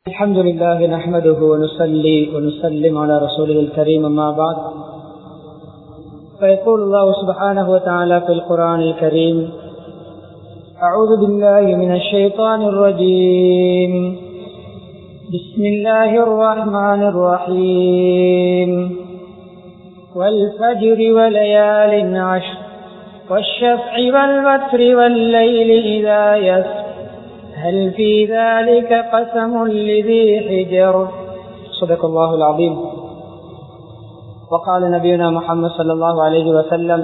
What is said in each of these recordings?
الحمد لله نحمده ونصلي ونسلم على رسوله الكريم أما بعد فيقول الله سبحانه وتعالى في القرآن الكريم أعوذ بالله من الشيطان الرجيم بسم الله الرحمن الرحيم والفجر وليال عشر والشفع والوتر والليل إذا يسر هل في ذلك قسم لذي حجر صدق الله العظيم وقال نبينا محمد صلى الله عليه وسلم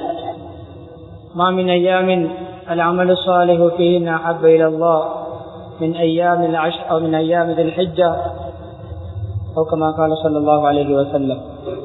ما من أيام العمل الصالح فيهن أحب إلى الله من أيام العشر أو من أيام ذي الحجة أو كما قال صلى الله عليه وسلم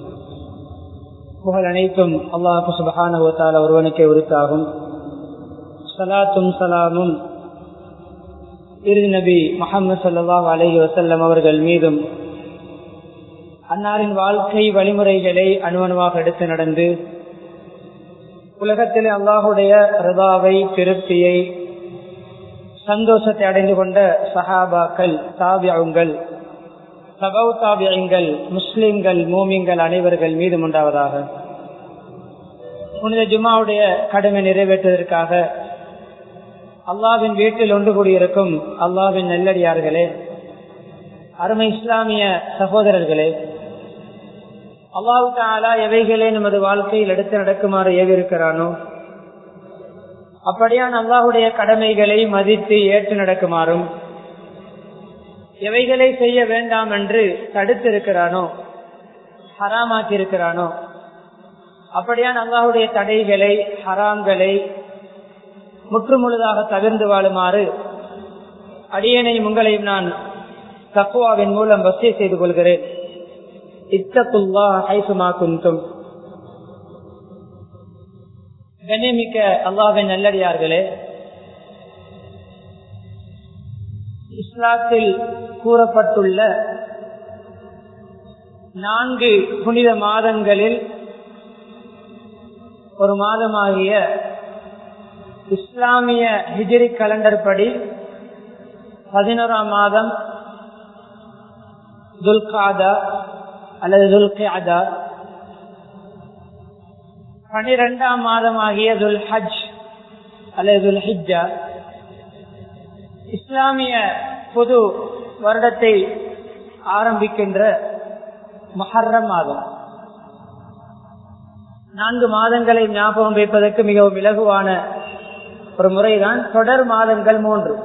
புகழ் அனைத்தும் அல்லாஹு சுபஹான ஒருவனுக்கே உரித்தாகும் சலாத்தும் சலாமும் இறுதி நபி முகமது சல்லாஹ் அலஹி வசல்லம் அவர்கள் மீதும் அன்னாரின் வாழ்க்கை வழிமுறைகளை அணுவணுவாக எடுத்து நடந்து உலகத்தில் அல்லாஹுடைய ரிதாவை திருப்தியை சந்தோஷத்தை அடைந்து கொண்ட சஹாபாக்கள் தாபியங்கள் சபவ் தாபியங்கள் முஸ்லிம்கள் மூமிங்கள் அனைவர்கள் மீதும் உண்டாவதாக புனித ஜுமாவுடைய கடமை நிறைவேற்றுவதற்காக அல்லாவின் வீட்டில் ஒன்று கூடியிருக்கும் அல்லாவின் நெல்லடியார்களே அருமை இஸ்லாமிய சகோதரர்களே அல்லாஹு தாலா எவைகளே நமது வாழ்க்கையில் எடுத்து நடக்குமாறு ஏவிருக்கிறானோ அப்படியான் அல்லாஹுடைய கடமைகளை மதித்து ஏற்று நடக்குமாறும் எவைகளை செய்ய வேண்டாம் என்று தடுத்திருக்கிறானோ ஹராமாக்கி இருக்கிறானோ அப்படியான் அல்லாஹுடைய தடைகளை ஹராம்களை முற்றுமுழுதாக தவிர்ந்து வாழுமாறு அடியனையும் உங்களையும் நான் தக்குவாவின் மூலம் வசதி செய்து கொள்கிறேன் இத்தக்குல்லா ஹைசுமா குந்தும் கண்ணியமிக்க அல்லாவின் நல்லடியார்களே இஸ்லாத்தில் கூறப்பட்டுள்ள நான்கு புனித மாதங்களில் ஒரு மாதமாகிய இஸ்லாமிய ஹிஜிரி கலண்டர் படி பதினோராம் மாதம் துல்காதா அல்லது துல்காதா பனிரெண்டாம் மாதமாகிய துல் ஹஜ் அல்லது துல் ஹிஜா இஸ்லாமிய பொது வருடத்தை ஆரம்பிக்கின்ற மஹர்ரம் மாதம் நான்கு மாதங்களை ஞாபகம் வைப்பதற்கு மிகவும் இலகுவான ஒரு முறைதான் தொடர் மாதங்கள் மூன்று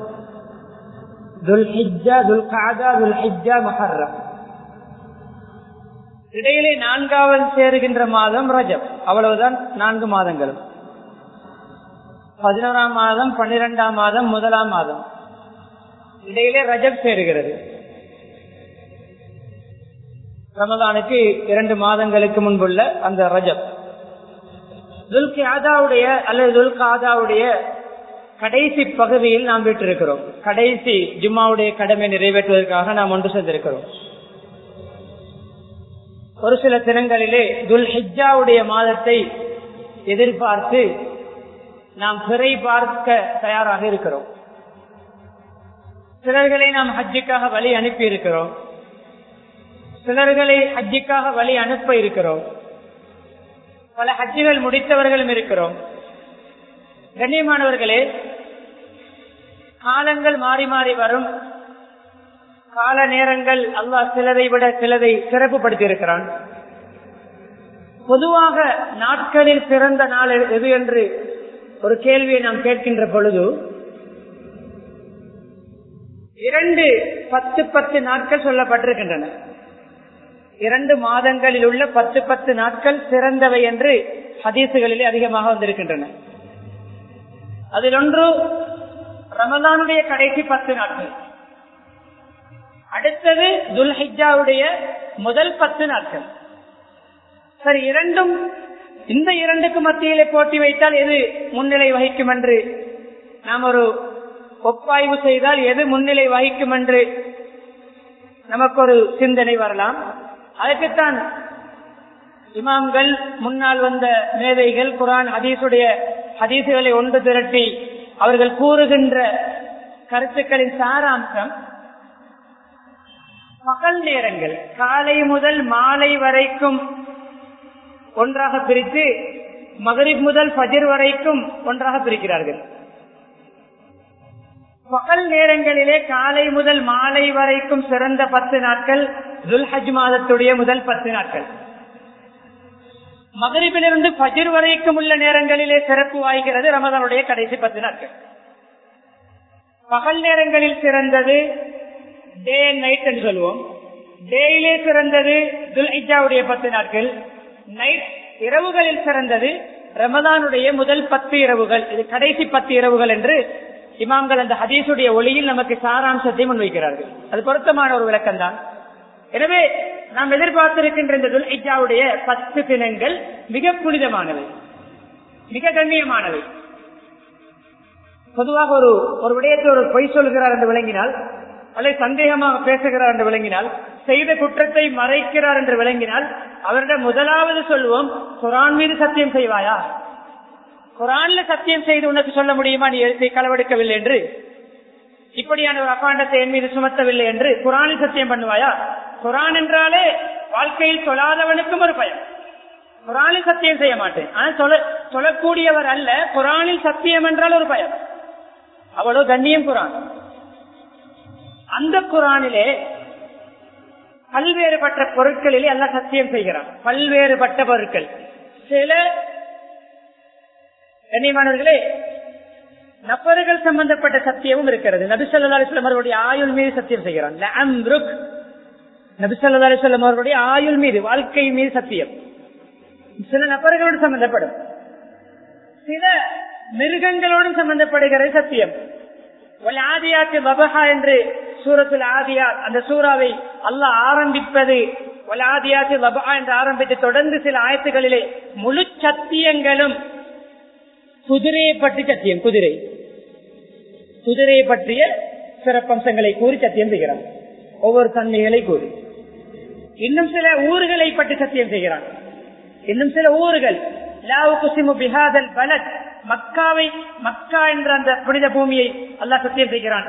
இடையிலே நான்காவது சேருகின்ற மாதம் ரஜப் அவ்வளவுதான் நான்கு மாதங்களும் பதினோராம் மாதம் பன்னிரெண்டாம் மாதம் முதலாம் மாதம் இடையிலே ரஜப் சேருகிறது ரமதானுக்கு இரண்டு மாதங்களுக்கு முன்புள்ள அந்த ரஜப் துல்காதாவுடைய அல்லது துல்காதாவுடைய கடைசி பகுதியில் நாம் விட்டிருக்கிறோம் கடைசி ஜும்மாவுடைய கடமை நிறைவேற்றுவதற்காக நாம் ஒன்று சேர்ந்திருக்கிறோம் ஒரு சில தினங்களிலே துல் ஹிஜாவுடைய மாதத்தை எதிர்பார்த்து நாம் பிறை பார்க்க தயாராக இருக்கிறோம் சிலர்களை நாம் ஹஜ்ஜுக்காக வழி அனுப்பி இருக்கிறோம் சிலர்களை ஹஜ்ஜுக்காக வழி அனுப்ப இருக்கிறோம் பல ஹஜ்ஜுகள் முடித்தவர்களும் இருக்கிறோம் கண்ணியமானவர்களே காலங்கள் மாறி மாறி வரும் கால நேரங்கள் அல்லாஹ் சிலரை விட சிலரை சிறப்புப்படுத்தி இருக்கிறான் பொதுவாக நாட்களில் பிறந்த நாள் எது என்று ஒரு கேள்வியை நாம் கேட்கின்ற பொழுது இரண்டு பத்து பத்து நாட்கள் சொல்லப்பட்டிருக்கின்றன இரண்டு மாதங்களில் உள்ள பத்து பத்து நாட்கள் சிறந்தவை என்று ஹதீசுகளிலே அதிகமாக வந்திருக்கின்றன அதில் ஒன்று ரமதானுடைய கடைசி பத்து நாட்கள் அடுத்தது துல்ஹிஜாவுடைய முதல் பத்து நாட்கள் சரி இரண்டும் இந்த இரண்டுக்கு மத்தியிலே போட்டி வைத்தால் எது முன்னிலை வகிக்கும் என்று நாம் ஒரு ஒப்பாய்வு செய்தால் எது முன்னிலை வகிக்கும் என்று நமக்கு ஒரு சிந்தனை வரலாம் அதற்குத்தான் இமாம்கள் முன்னால் வந்த மேதைகள் குரான் ஹதீசுடைய ஹதீசுகளை ஒன்று திரட்டி அவர்கள் கூறுகின்ற கருத்துக்களின் சாராம்சம் பகல் நேரங்கள் காலை முதல் மாலை வரைக்கும் ஒன்றாக பிரித்து மகரிப் முதல் ஃபஜர் வரைக்கும் ஒன்றாக பிரிக்கிறார்கள் பகல் நேரங்களிலே காலை முதல் மாலை வரைக்கும் சிறந்த பத்து நாட்கள் துல்ஹஜ் மாதத்துடைய முதல் பத்து நாட்கள் மகரிபிலிருந்து ஃபஜர் வரைக்கும் உள்ள நேரங்களிலே சிறப்பு வாய்கிறது ரமதானுடைய கடைசி பத்து நாட்கள் பகல் நேரங்களில் சிறந்தது டே நைட் என்று சொல்லுவோம் டேயிலே சிறந்தது துல்ஹிஜாவுடைய பத்து நாட்கள் நைட் இரவுகளில் சிறந்தது ரமதானுடைய முதல் பத்து இரவுகள் இது கடைசி பத்து இரவுகள் என்று இமாம்கள் அந்த ஹதீசுடைய ஒளியில் நமக்கு சாராம்சத்தை முன்வைக்கிறார்கள் அது பொருத்தமான ஒரு விளக்கம் தான் எனவே நாம் எதிர்பார்த்திருக்கின்ற இந்த துல்ஹிஜாவுடைய பத்து தினங்கள் மிக புனிதமானவை மிக கண்ணியமானவை பொதுவாக ஒரு ஒரு விடயத்தை ஒரு பொய் சொல்கிறார் என்று விளங்கினால் அல்லது சந்தேகமாக பேசுகிறார் என்று விளங்கினால் செய்த குற்றத்தை மறைக்கிறார் என்று விளங்கினால் அவரிடம் முதலாவது சொல்லுவோம் குரான் மீது சத்தியம் செய்வாயா குரான்ல சத்தியம் செய்து உனக்கு சொல்ல முடியுமா நீ எழுத்தை களவெடுக்கவில்லை என்று இப்படியான ஒரு அபாண்டத்தை என் மீது சுமத்தவில்லை என்று குரானில் சத்தியம் பண்ணுவாயா குரான் என்றாலே வாழ்க்கையில் சொல்லாதவனுக்கும் ஒரு பயம் குரானில் சத்தியம் செய்ய மாட்டேன் ஆனா சொல்ல சொல்லக்கூடியவர் அல்ல குரானில் சத்தியம் என்றால் ஒரு பயம் அவ்வளவு கண்ணியம் குரான் அந்த குரானிலே பல்வேறுபட்ட பொருட்களிலே எல்லாம் சத்தியம் செய்கிறான் பல்வேறுபட்ட பொருட்கள் சில கண்ணியமானவர்களே நபர்கள் சம்பந்தப்பட்ட சத்தியமும் இருக்கிறது நபிசல்லா அலிஸ்லாம் அவருடைய ஆயுள் மீது சத்தியம் செய்கிறான் நபிசல்லா அலிஸ்லாம் அவருடைய ஆயுள் மீது வாழ்க்கை மீது சத்தியம் சில நபர்களோடு சம்பந்தப்படும் சில மிருகங்களோடும் சம்பந்தப்படுகிறது சத்தியம் ஆதியாத்து பபஹா என்று சூரத்தில் ஆதியா அந்த சூறாவை அல்லாஹ் ஆரம்பிப்பது ஆதியாத்து பபஹா என்று ஆரம்பித்து தொடர்ந்து சில ஆயத்துகளிலே முழு சத்தியங்களும் குதிரையை பற்றி சத்தியம் குதிரை குதிரையை பற்றிய சிறப்பம்சங்களை கூறி சத்தியம் செய்கிறான் ஒவ்வொரு தன்மைகளை கூறி இன்னும் சில ஊர்களை பற்றி சத்தியம் செய்கிறான் இன்னும் சில ஊர்கள் மக்காவை மக்கா என்ற அந்த புனித பூமியை அல்லாஹ் சத்தியம் செய்கிறான்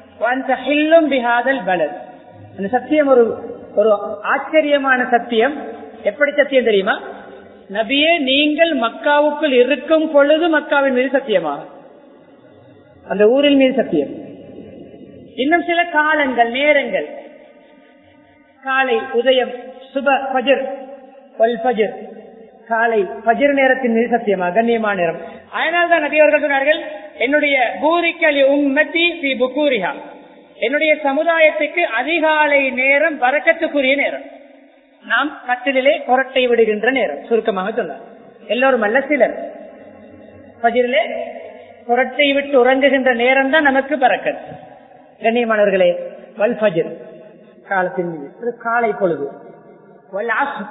அந்த சத்தியம் ஒரு ஒரு ஆச்சரியமான சத்தியம் எப்படி சத்தியம் தெரியுமா நபியே நீங்கள் மக்காவுக்குள் இருக்கும் பொழுது மக்காவின் மீது சத்தியமாக அந்த ஊரின் மீது சத்தியம் இன்னும் சில காலங்கள் நேரங்கள் காலை உதயம் சுப பஜர் பஜர் காலை பஜர் நேரத்தின் மீது சத்தியமாக கண்ணியமான நேரம் அதனால் தான் நபியவர்கள் சொன்னார்கள் என்னுடைய பூரிக்கலி உம்மத்தி சி புக்கூரிஹா என்னுடைய சமுதாயத்துக்கு அதிகாலை நேரம் வரக்கத்துக்குரிய நேரம் நாம் கட்டிலே கொரட்டை விடுகின்ற நேரம் சுருக்கமாக சொன்னார் எல்லோரும் அல்ல சிலர் பஜிரிலே கொரட்டை விட்டு உறங்குகின்ற நேரம் தான் நமக்கு பறக்கத் கண்ணியமானவர்களே வல் பஜிர் காலத்தின் மீது காலை பொழுது வல் ஆசு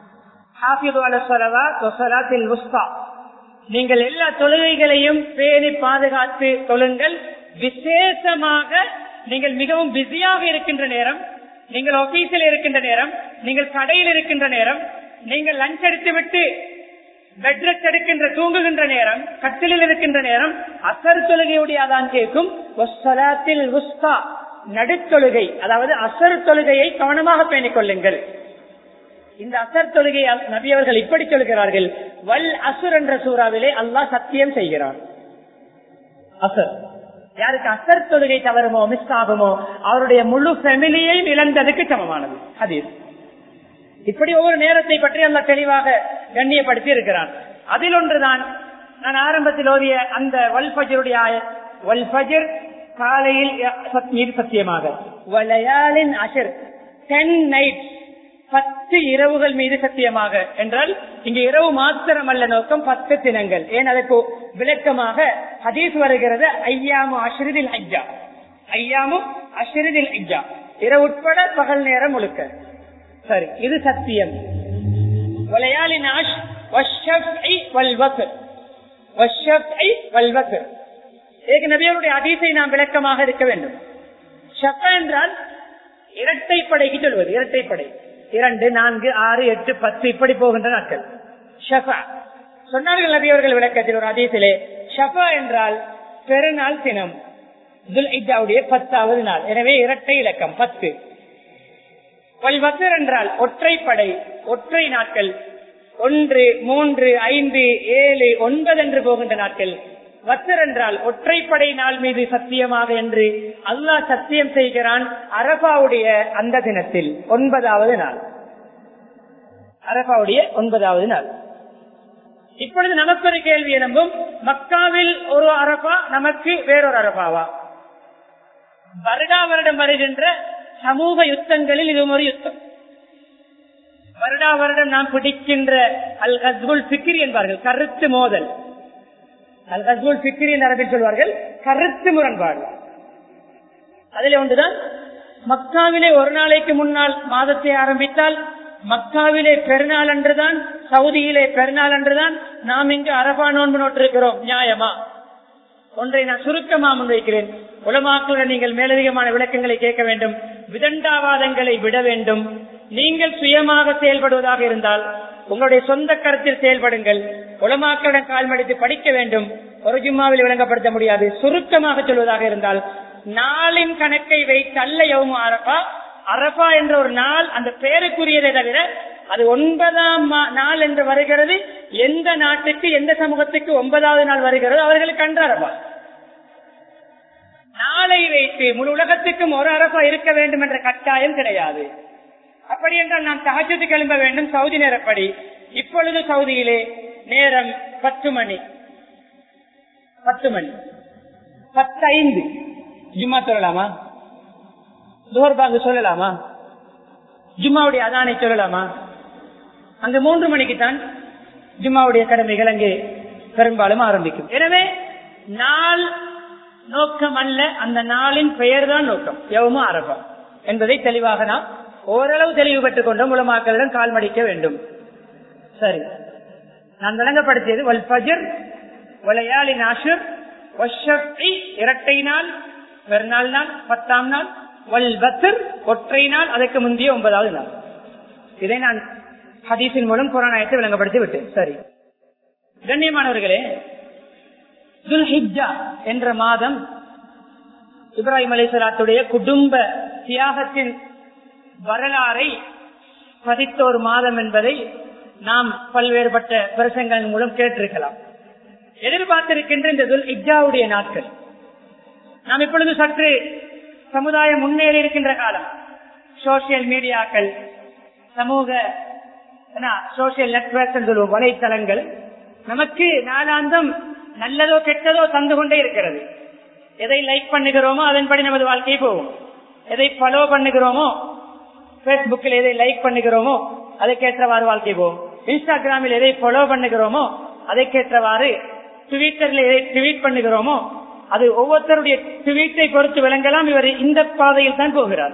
நீங்கள் எல்லா தொழுகைகளையும் பேணி பாதுகாத்து தொழுங்கள் விசேஷமாக நீங்கள் மிகவும் பிஸியாக இருக்கின்ற நேரம் நீங்கள் ஆபீஸில் இருக்கின்ற நேரம் நீங்கள் கடையில் இருக்கின்ற நேரம் நீங்கள் லஞ்ச் எடுத்து விட்டு பெட் ரெஸ்ட் எடுக்கின்ற தூங்குகின்ற நேரம் கட்டிலில் இருக்கின்ற நேரம் அசர் தொழுகையுடைய அதான் கேட்கும் நடுத்தொழுகை அதாவது அசர் தொழுகையை கவனமாக பேணிக் கொள்ளுங்கள் இந்த அசர் தொழுகை நபி அவர்கள் இப்படி சொல்கிறார்கள் வல் அசுர் என்ற சூறாவிலே அல்லாஹ் சத்தியம் செய்கிறார் அசர் யாருக்கு அசர் தொழுகை தவறுமோ மிஸ் ஆகுமோ அவருடைய முழு ஃபெமிலியை இழந்ததுக்கு சமமானது ஹதீஸ் இப்படி ஒவ்வொரு நேரத்தை பற்றி அல்ல தெளிவாக கண்ணியப்படுத்தி இருக்கிறான் அதில் ஒன்றுதான் நான் ஆரம்பத்தில் ஓதிய அந்த வல்பஜருடைய ஆய வல்பஜர் காலையில் மீது சத்தியமாக வலையாளின் அஷர் டென் நைட் பத்து இரவுகள் மீது சத்தியமாக என்றால் இங்கு இரவு மாத்திரம் அல்ல நோக்கம் பத்து தினங்கள் ஏன் அதற்கு விளக்கமாக ஹதீஸ் வருகிறது ஐயாமு அஷ்ரிதில் ஐயா ஐயாமு அஷ்ரிதில் ஐயா இரவு உட்பட பகல் நேரம் முழுக்க சரி இது சத்தியம் வலையாளின் ஆஷ் நபியருடைய அதிசை நாம் விளக்கமாக இருக்க வேண்டும் ஷஃபா என்றால் இரட்டைப்படைக்கு சொல்வது இரட்டைப்படை இரண்டு நான்கு ஆறு எட்டு பத்து இப்படி போகின்ற நாட்கள் ஷஃபா சொன்னார்கள் நபியவர்கள் விளக்கத்தில் ஒரு அதிசயிலே ஷஃபா என்றால் பெருநாள் தினம் துல் இஜாவுடைய பத்தாவது நாள் எனவே இரட்டை இலக்கம் பத்து வல்வசர் என்றால் ஒற்றைப்படை ஒற்றை நாட்கள் ஒன்று மூன்று ஐந்து ஏழு ஒன்பது என்று போகின்ற நாட்கள் வசர் என்றால் ஒற்றைப்படை நாள் மீது சத்தியமாக என்று அல்லாஹ் சத்தியம் செய்கிறான் அரபாவுடைய அந்த தினத்தில் ஒன்பதாவது நாள் அரபாவுடைய ஒன்பதாவது நாள் இப்பொழுது நமக்கு ஒரு கேள்வி எழும்பும் மக்காவில் ஒரு அரபா நமக்கு வேறொரு அரபாவா வருடா வருடம் வருகின்ற சமூக யுத்தங்களில் இது ஒரு யுத்தம் வருடா வருடம் நாம் பிடிக்கின்ற அல் ஹஸ்புல் பிக்ரி என்பார்கள் கருத்து மோதல் அல் ஹஸ்புல் பிக்ரி என்று அரபில் சொல்வார்கள் கருத்து முரண்பாடு அதில் ஒன்றுதான் மக்காவிலே ஒரு நாளைக்கு முன்னால் மாதத்தை ஆரம்பித்தால் மக்காவிலே பெருநாள் அன்றுதான் சவுதியிலே பெருநாள் அன்றுதான் நாம் இங்கு அரபா நோன்பு நோட்டிருக்கிறோம் நியாயமா ஒன்றை நான் சுருக்கமா முன்வைக்கிறேன் உலமாக்களுடன் நீங்கள் மேலதிகமான விளக்கங்களை கேட்க வேண்டும் விதண்டாவாதங்களை விட வேண்டும் நீங்கள் சுயமாக செயல்படுவதாக இருந்தால் உங்களுடைய சொந்த கருத்தில் செயல்படுங்கள் உலமாக்களுடன் கால்மடித்து படிக்க வேண்டும் ஒரு ஜும்மாவில் விளங்கப்படுத்த முடியாது சுருக்கமாக சொல்வதாக இருந்தால் நாளின் கணக்கை வைத்து அல்ல யவுமு அரபா அரபா என்ற ஒரு நாள் அந்த பெயருக்குரியதை தவிர அது ஒன்பதாம் மா- நாள் என்று வருகிறது எந்த நாட்டுக்கு எந்த சமூகத்துக்கு ஒன்பதாவது நாள் வருகிறதோ அவர்களுக்கு அன்று அரபா நாளை வைத்து முழு உலகத்துக்கும் ஒரு அரபா இருக்க வேண்டும் என்ற கட்டாயம் கிடையாது அப்படி என்றால் நான் தகஜத்துக்கு எழும்ப வேண்டும் சவுதி நேரப்படி இப்பொழுது சவுதியிலே நேரம் பத்து மணி பத்து மணி பத்து ஐந்து ஜும்மா சொல்லலாமா துஹர் பாங்கு சொல்லலாமா ஜும்மாவுடைய அதானை சொல்லலாமா அங்கு மூன்று மணிக்கு தான் ஜும்மாவுடைய கடமைகள் அங்கே பெரும்பாலும் ஆரம்பிக்கும் எனவே நாள் நோக்கம் அல்ல அந்த நாளின் பெயர் தான் நோக்கம் எவமும் அரபா என்பதை தெளிவாக நாம் ஓரளவு தெளிவு பெற்றுக் கொண்ட மூலமாக்களுடன் கால் மடிக்க வேண்டும் சரி நான் விளங்கப்படுத்தியது வல் ஃபஜர் வலையாளி நாஷர் வஷஃபி இரட்டை நாள் பெருநாள் நாள் பத்தாம் நாள் வல் பத்ர் ஒற்றை நாள் அதற்கு முந்தைய ஒன்பதாவது நாள் இதை நான் ஹதீஸின் மூலம் குரானாயத்தை விளங்கப்படுத்தி விட்டேன் சரி கண்ணியமானவர்களே துல்ஹிஜா என்ற மாதம் இப்ராஹிம் அலிசலாத்துடைய குடும்ப தியாகத்தின் வரலாறை பதித்த ஒரு மாதம் என்பதை நாம் பல்வேறுபட்ட பிரசங்கள் மூலம் கேட்டிருக்கலாம் எதிர்பார்த்திருக்கின்ற இந்த துல் இஜாவுடைய நாட்கள் நாம் இப்பொழுது சற்று சமுதாயம் முன்னேறி இருக்கின்ற காலம் சோசியல் மீடியாக்கள் சமூக சோசியல் நெட்வொர்க் சொல்லுவோம் வலைத்தளங்கள் நமக்கு நாளாந்தம் நல்லதோ கெட்டதோ தந்து கொண்டே இருக்கிறது எதை லைக் பண்ணுகிறோமோ அதன்படி நமது வாழ்க்கை போகும் எதை ஃபாலோ பண்ணுகிறோமோ பேஸ்புக்கில் எதை லைக் பண்ணுகிறோமோ அதற்கேற்றவாறு வாழ்க்கை போகும் இன்ஸ்டாகிராமில் எதை ஃபாலோ பண்ணுகிறோமோ அதற்கேற்றவாறு ட்விட்டரில் எதை ட்வீட் பண்ணுகிறோமோ அது ஒவ்வொருத்தருடைய ட்வீட்டை பொறுத்து விளங்கலாம் இவர் இந்த பாதையில் தான் போகிறார்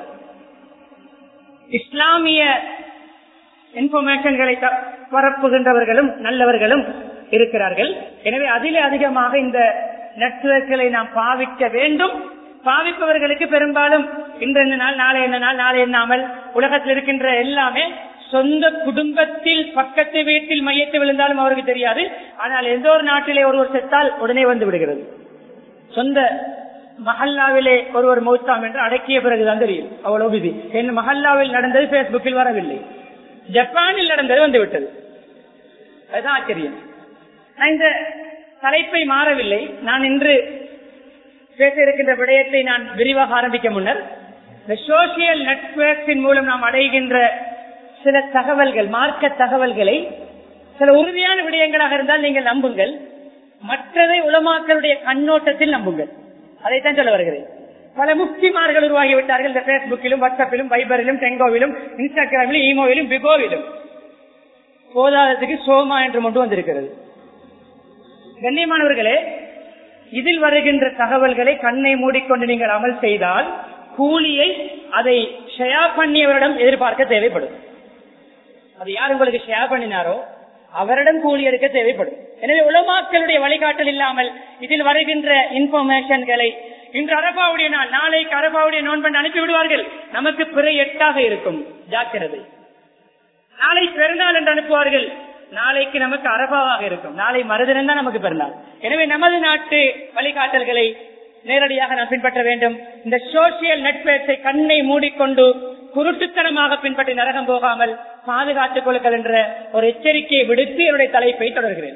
இஸ்லாமிய இன்ஃபர்மேஷன்களை த- பரப்புகின்றவர்களும் நல்லவர்களும் இருக்கிறார்கள் எனவே அதிலே அதிகமாக இந்த நெட்வொர்க்குகளை நாம் பாவிக்க வேண்டும் பாவிப்பவர்களுக்கு பெரும்பாலும் இன்று என்ன நாள் நாளை என்ன நாள் நாளை எண்ணாமல் உலகத்தில் இருக்கின்ற எல்லாமே சொந்த குடும்பத்தில் பக்கத்து வீட்டில் மையத்தை விழுந்தாலும் அவருக்கு தெரியாது ஆனால் எந்த ஒரு நாட்டிலே ஒருவர் செத்தால் உடனே வந்து விடுகிறது சொந்த மஹல்லாவிலே ஒருவர் மௌத்தாம் என்று அடக்கிய பிறகுதான் தெரியும் அவ்வளவு பிஸி என் மஹல்லாவில் நடந்தது பேஸ்புக்கில் வரவில்லை ஜப்பானில் நடந்தது வந்து விட்டது அதுதான் ஆச்சரியம் நான் இந்த தலைப்பை மாறவில்லை நான் இன்று பேச இருக்கின்ற விடயத்தை நான் விரிவாக ஆரம்பிக்க முன்னர் இந்த சோசியல் நெட்வொர்க்கின் மூலம் நாம் அடைகின்ற சில தகவல்கள் மார்க்க தகவல்களை சில உறுதியான விடயங்களாக இருந்தால் நீங்கள் நம்புங்கள் மற்றதை உலமாக்களுடைய கண்ணோட்டத்தில் நம்புங்கள் அதைத்தான் சொல்ல வருகிறேன் பல முக்திமார்கள் உருவாகிவிட்டார்கள் இந்த பேஸ்புக்கிலும் வாட்ஸ்அப்பிலும் வைபரிலும் டெங்கோவிலும் இன்ஸ்டாகிராமிலும் ஈமோவிலும் பிகோவிலும் போதாததுக்கு சோமா என்று ஒன்று வந்திருக்கிறது கண்ணியமானவர்களே இதில் வருகின்ற தகவல்களை கண்ணை மூடிக்கொண்டு நீங்கள் அமல் செய்தால் கூலியை அதை ஷயா பண்ணியவரிடம் எதிர்பார்க்க தேவைப்படும் அது யார் உங்களுக்கு ஷேர் பண்ணினாரோ அவரிடம் கூலி எடுக்க தேவைப்படும் எனவே உலமாக்களுடைய வழிகாட்டல் இல்லாமல் இதில் வருகின்ற இன்ஃபர்மேஷன்களை இன்று அரபாவுடைய நாள் நாளைக்கு அரபாவுடைய நோன்பண்டு அனுப்பி விடுவார்கள் நமக்கு பிற எட்டாக இருக்கும் ஜாக்கிரதை நாளை பெருநாள் என்று அனுப்புவார்கள் நாளைக்கு நமக்கு அரபாவாக இருக்கும் நாளை மறுதினம் தான் நமக்கு பெருநாள் எனவே நமது நாட்டு வழிகாட்டல்களை நேரடியாக நாம் பின்பற்ற வேண்டும் இந்த சோசியல் நெட்வொர்க்கை கண்ணை மூடிக்கொண்டு குருட்டுத்தனமாக பின்பற்றி நரகம் போகாமல் பாதுகாத்துக் கொள்ளுங்கள் என்ற ஒரு எச்சரிக்கையை விடுத்து என்னுடைய தலைப்பை தொடர்கிறேன்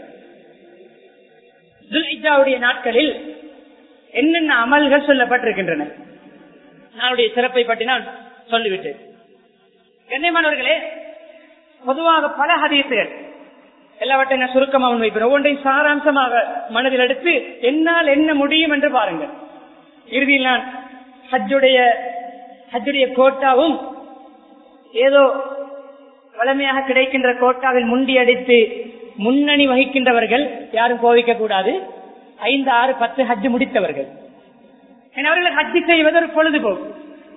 துல்ஹிஜாவுடைய நாட்களில் என்னென்ன அமல்கள் சொல்லப்பட்டிருக்கின்றன நாளுடைய சிறப்பை பற்றி நான் சொல்லிவிட்டேன் கண்ணியமானவர்களே பொதுவாக பல ஹதீசுகள் எல்லாவற்றையும் நான் சுருக்கமாக முன்வைப்பேன் ஒவ்வொன்றையும் சாராம்சமாக மனதில் எடுத்து என்னால் என்ன முடியும் என்று பாருங்கள் இறுதியில் நான் ஹஜ்ஜுடைய ஹஜ்ஜுடைய கோட்டாவும் ஏதோ வளமையாக கிடைக்கின்ற கோட்டாவில் முண்டி அடித்து முன்னணி வகிக்கின்றவர்கள் யாரும் கோவிக்க கூடாது ஐந்து ஆறு பத்து ஹஜ் முடித்தவர்கள் ஏன்னா அவர்கள் ஹஜ்ஜி செய்வது ஒரு பொழுதுபோக்கு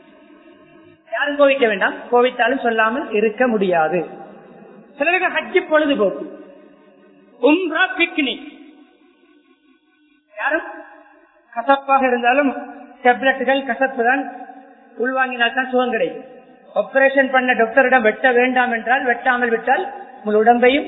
யாரும் கோவிக்க வேண்டாம் கோவித்தாலும் சொல்லாமல் இருக்க முடியாது சிலருக்கு ஹஜ்ஜி பொழுதுபோக்கு உம்ரா பிக்னிக் யாரும் கசப்பாக இருந்தாலும் டெப்லெட்டுகள் கசப்பு தான் உள்வாங்கினால் தான் சுகம் கிடைக்கும் ஆபரேஷன் பண்ண டாக்டரிடம் வெட்ட வேண்டாம் என்றால் வெட்டாமல் விட்டால் உங்கள் உடம்பையும்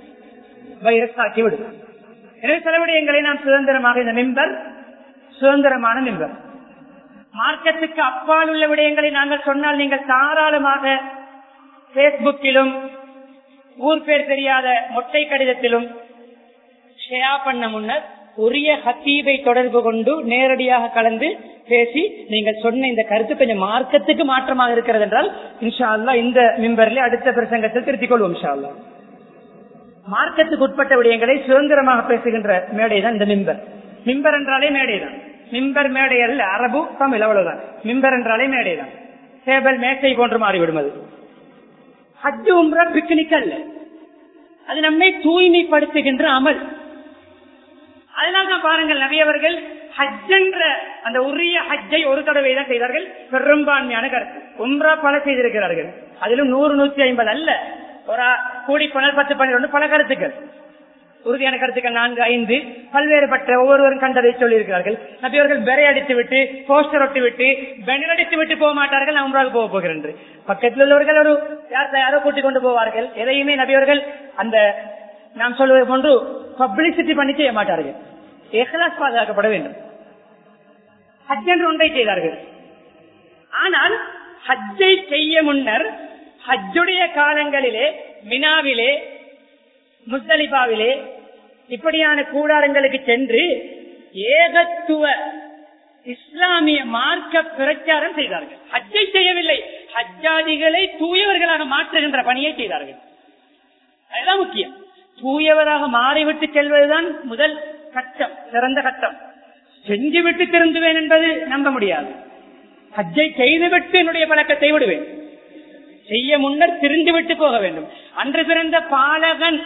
வைரஸ் ஆக்கிவிடும் எனவே சில விடயங்களை நாம் சுதந்திரமாக இந்த மெம்பர் சுதந்திரமான மெம்பர் மார்க்கத்துக்கு அப்பால் உள்ள விடயங்களை நாங்கள் சொன்னால் நீங்கள் தாராளமாக பேஸ்புக்கிலும் ஊர் பேர் தெரியாத மொட்டை கடிதத்திலும் ஷேர் பண்ண முன்னர் உரிய ஹத்தீபை தொடர்பு கொண்டு நேரடியாக கலந்து பேசி நீங்கள் சொன்ன இந்த கருத்து கொஞ்சம் மார்க்கத்துக்கு மாற்றமாக இருக்கிறது என்றால் இன்ஷா அல்லா இந்த மிம்பர்ல அடுத்த பிரசங்கத்தில் திருத்திக் கொள்வோம் இன்ஷா அல்லா மார்க்கத்துக்கு உட்பட்ட விடயங்களை சுதந்திரமாக பேசுகின்ற மேடை தான் இந்த மிம்பர் மிம்பர் என்றாலே மேடை தான் மிம்பர் மேடை அல்ல அரபு தமிழ் அவ்வளவுதான் மிம்பர் என்றாலே மேடை தான் டேபிள் மேசை போன்று மாறிவிடும் அது ஹஜ் உம்ரா பிக்னிக் அல்ல அது நம்மை தூய்மைப்படுத்துகின்ற அமல் அதனால்தான் பாருங்கள் நவியவர்கள் ஹஜ் என்ற அந்த உரிய ஹஜ்ஜை ஒரு தடவை தான் செய்தார்கள் பெரும்பான்மையான கருத்து உம்ரா பல செய்திருக்கிறார்கள் அதிலும் நூறு நூத்தி ஐம்பது அல்ல ஒரு கூடி பணல் பத்து பன்னிரண்டு பல கருத்துக்கள் உறுதியான கருத்துக்கள் நான்கு ஐந்து பல்வேறுபட்ட ஒவ்வொருவரும் கண்டதை சொல்லியிருக்கிறார்கள் நபியவர்கள் பெரை அடித்து விட்டு போஸ்டர் ஒட்டி விட்டு பெனர் அடித்து விட்டு போக மாட்டார்கள் நான் உம்ராவுக்கு போக போகிறேன் என்று. பக்கத்தில் உள்ளவர்கள் ஒரு யார் யாரோ கூட்டிக் கொண்டு போவார்கள் எதையுமே நபியவர்கள் அந்த நாம் சொல்வது போன்று பப்ளிசிட்டி பண்ணி செய்ய மாட்டார்கள் எஹ்லாஸ் பாதுகாக்கப்பட வேண்டும் ஹஜ் என்று ஒன்றை செய்தார்கள் ஆனால் ஹஜ்ஜை செய்ய முன்னர் ஹஜ்ஜுடைய காலங்களிலே மினாவிலே முஸ்தலிபாவிலே இப்படியான கூடாரங்களுக்கு சென்று ஏகத்துவ இஸ்லாமிய மார்க்க பிரச்சாரம் செய்தார்கள் ஹஜ்ஜை செய்யவில்லை ஹஜ்ஜாதிகளை தூயவர்களாக மாற்றுகின்ற பணியை செய்தார்கள் அதுதான் முக்கியம் தூயவராக மாறிவிட்டு செல்வதுதான் முதல் கட்டம் சிறந்த கட்டம் செஞ்சுவிட்டு திருந்துவேன் என்பது நம்ப முடியாது ஹஜ்ஜை செய்துவிட்டு என்னுடைய பழக்கத்தை விடுவேன் செய்ய முன்னர் திருந்து விட்டு போக வேண்டும் அன்று பிறந்த பாலகன்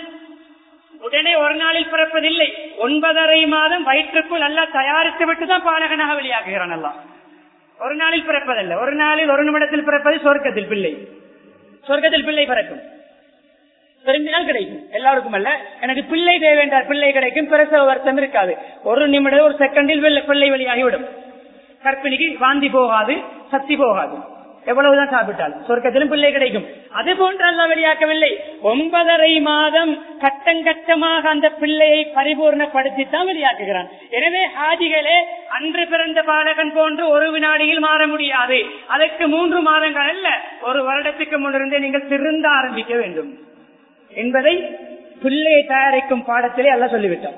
உடனே ஒரு நாளில் பிறப்பதில்லை ஒன்பதரை மாதம் வயிற்றுக்குள் நல்லா தயாரித்து விட்டு தான் பாலகனாக வெளியாகுகிறான் எல்லாம் ஒரு நாளில் பிறப்பதல்ல ஒரு நாளில் ஒரு நிமிடத்தில் பிறப்பது சொர்க்கத்தில் பிள்ளை சொர்க்கத்தில் பிள்ளை பிறக்கும் விரும்பினால் கிடைக்கும் எல்லாருக்கும் அல்ல எனக்கு பிள்ளை தேவை என்றால் பிள்ளை கிடைக்கும் பிரசவ வருத்தம் இருக்காது ஒரு நிமிடம் ஒரு செகண்டில் வெள்ளை- பிள்ளை வெளியாகிவிடும் கற்பிணிக்கு வாந்தி போகாது சக்தி போகாது எவ்வளவுதான் சாப்பிட்டால் சொர்க்கத்திலும் பிள்ளை கிடைக்கும் அது போன்று அல்ல வெளியாக்கவில்லை ஒன்பதரை மாதம் கட்டங்கட்டமாக அந்த பிள்ளையை பரிபூர்ணப்படுத்தித்தான் வெளியாக்குகிறான் எனவே ஹாஜிகளே அன்று பிறந்த பாலகன் போன்று ஒரு வினாடியில் மாற முடியாது அதற்கு மூன்று மாதங்கள் அல்ல ஒரு வருடத்துக்கு முன்னிருந்தே நீங்கள் திருந்த ஆரம்பிக்க வேண்டும் என்பதை பிள்ளையை தயாரிக்கும் பாடத்திலே அல்ல சொல்லிவிட்டார்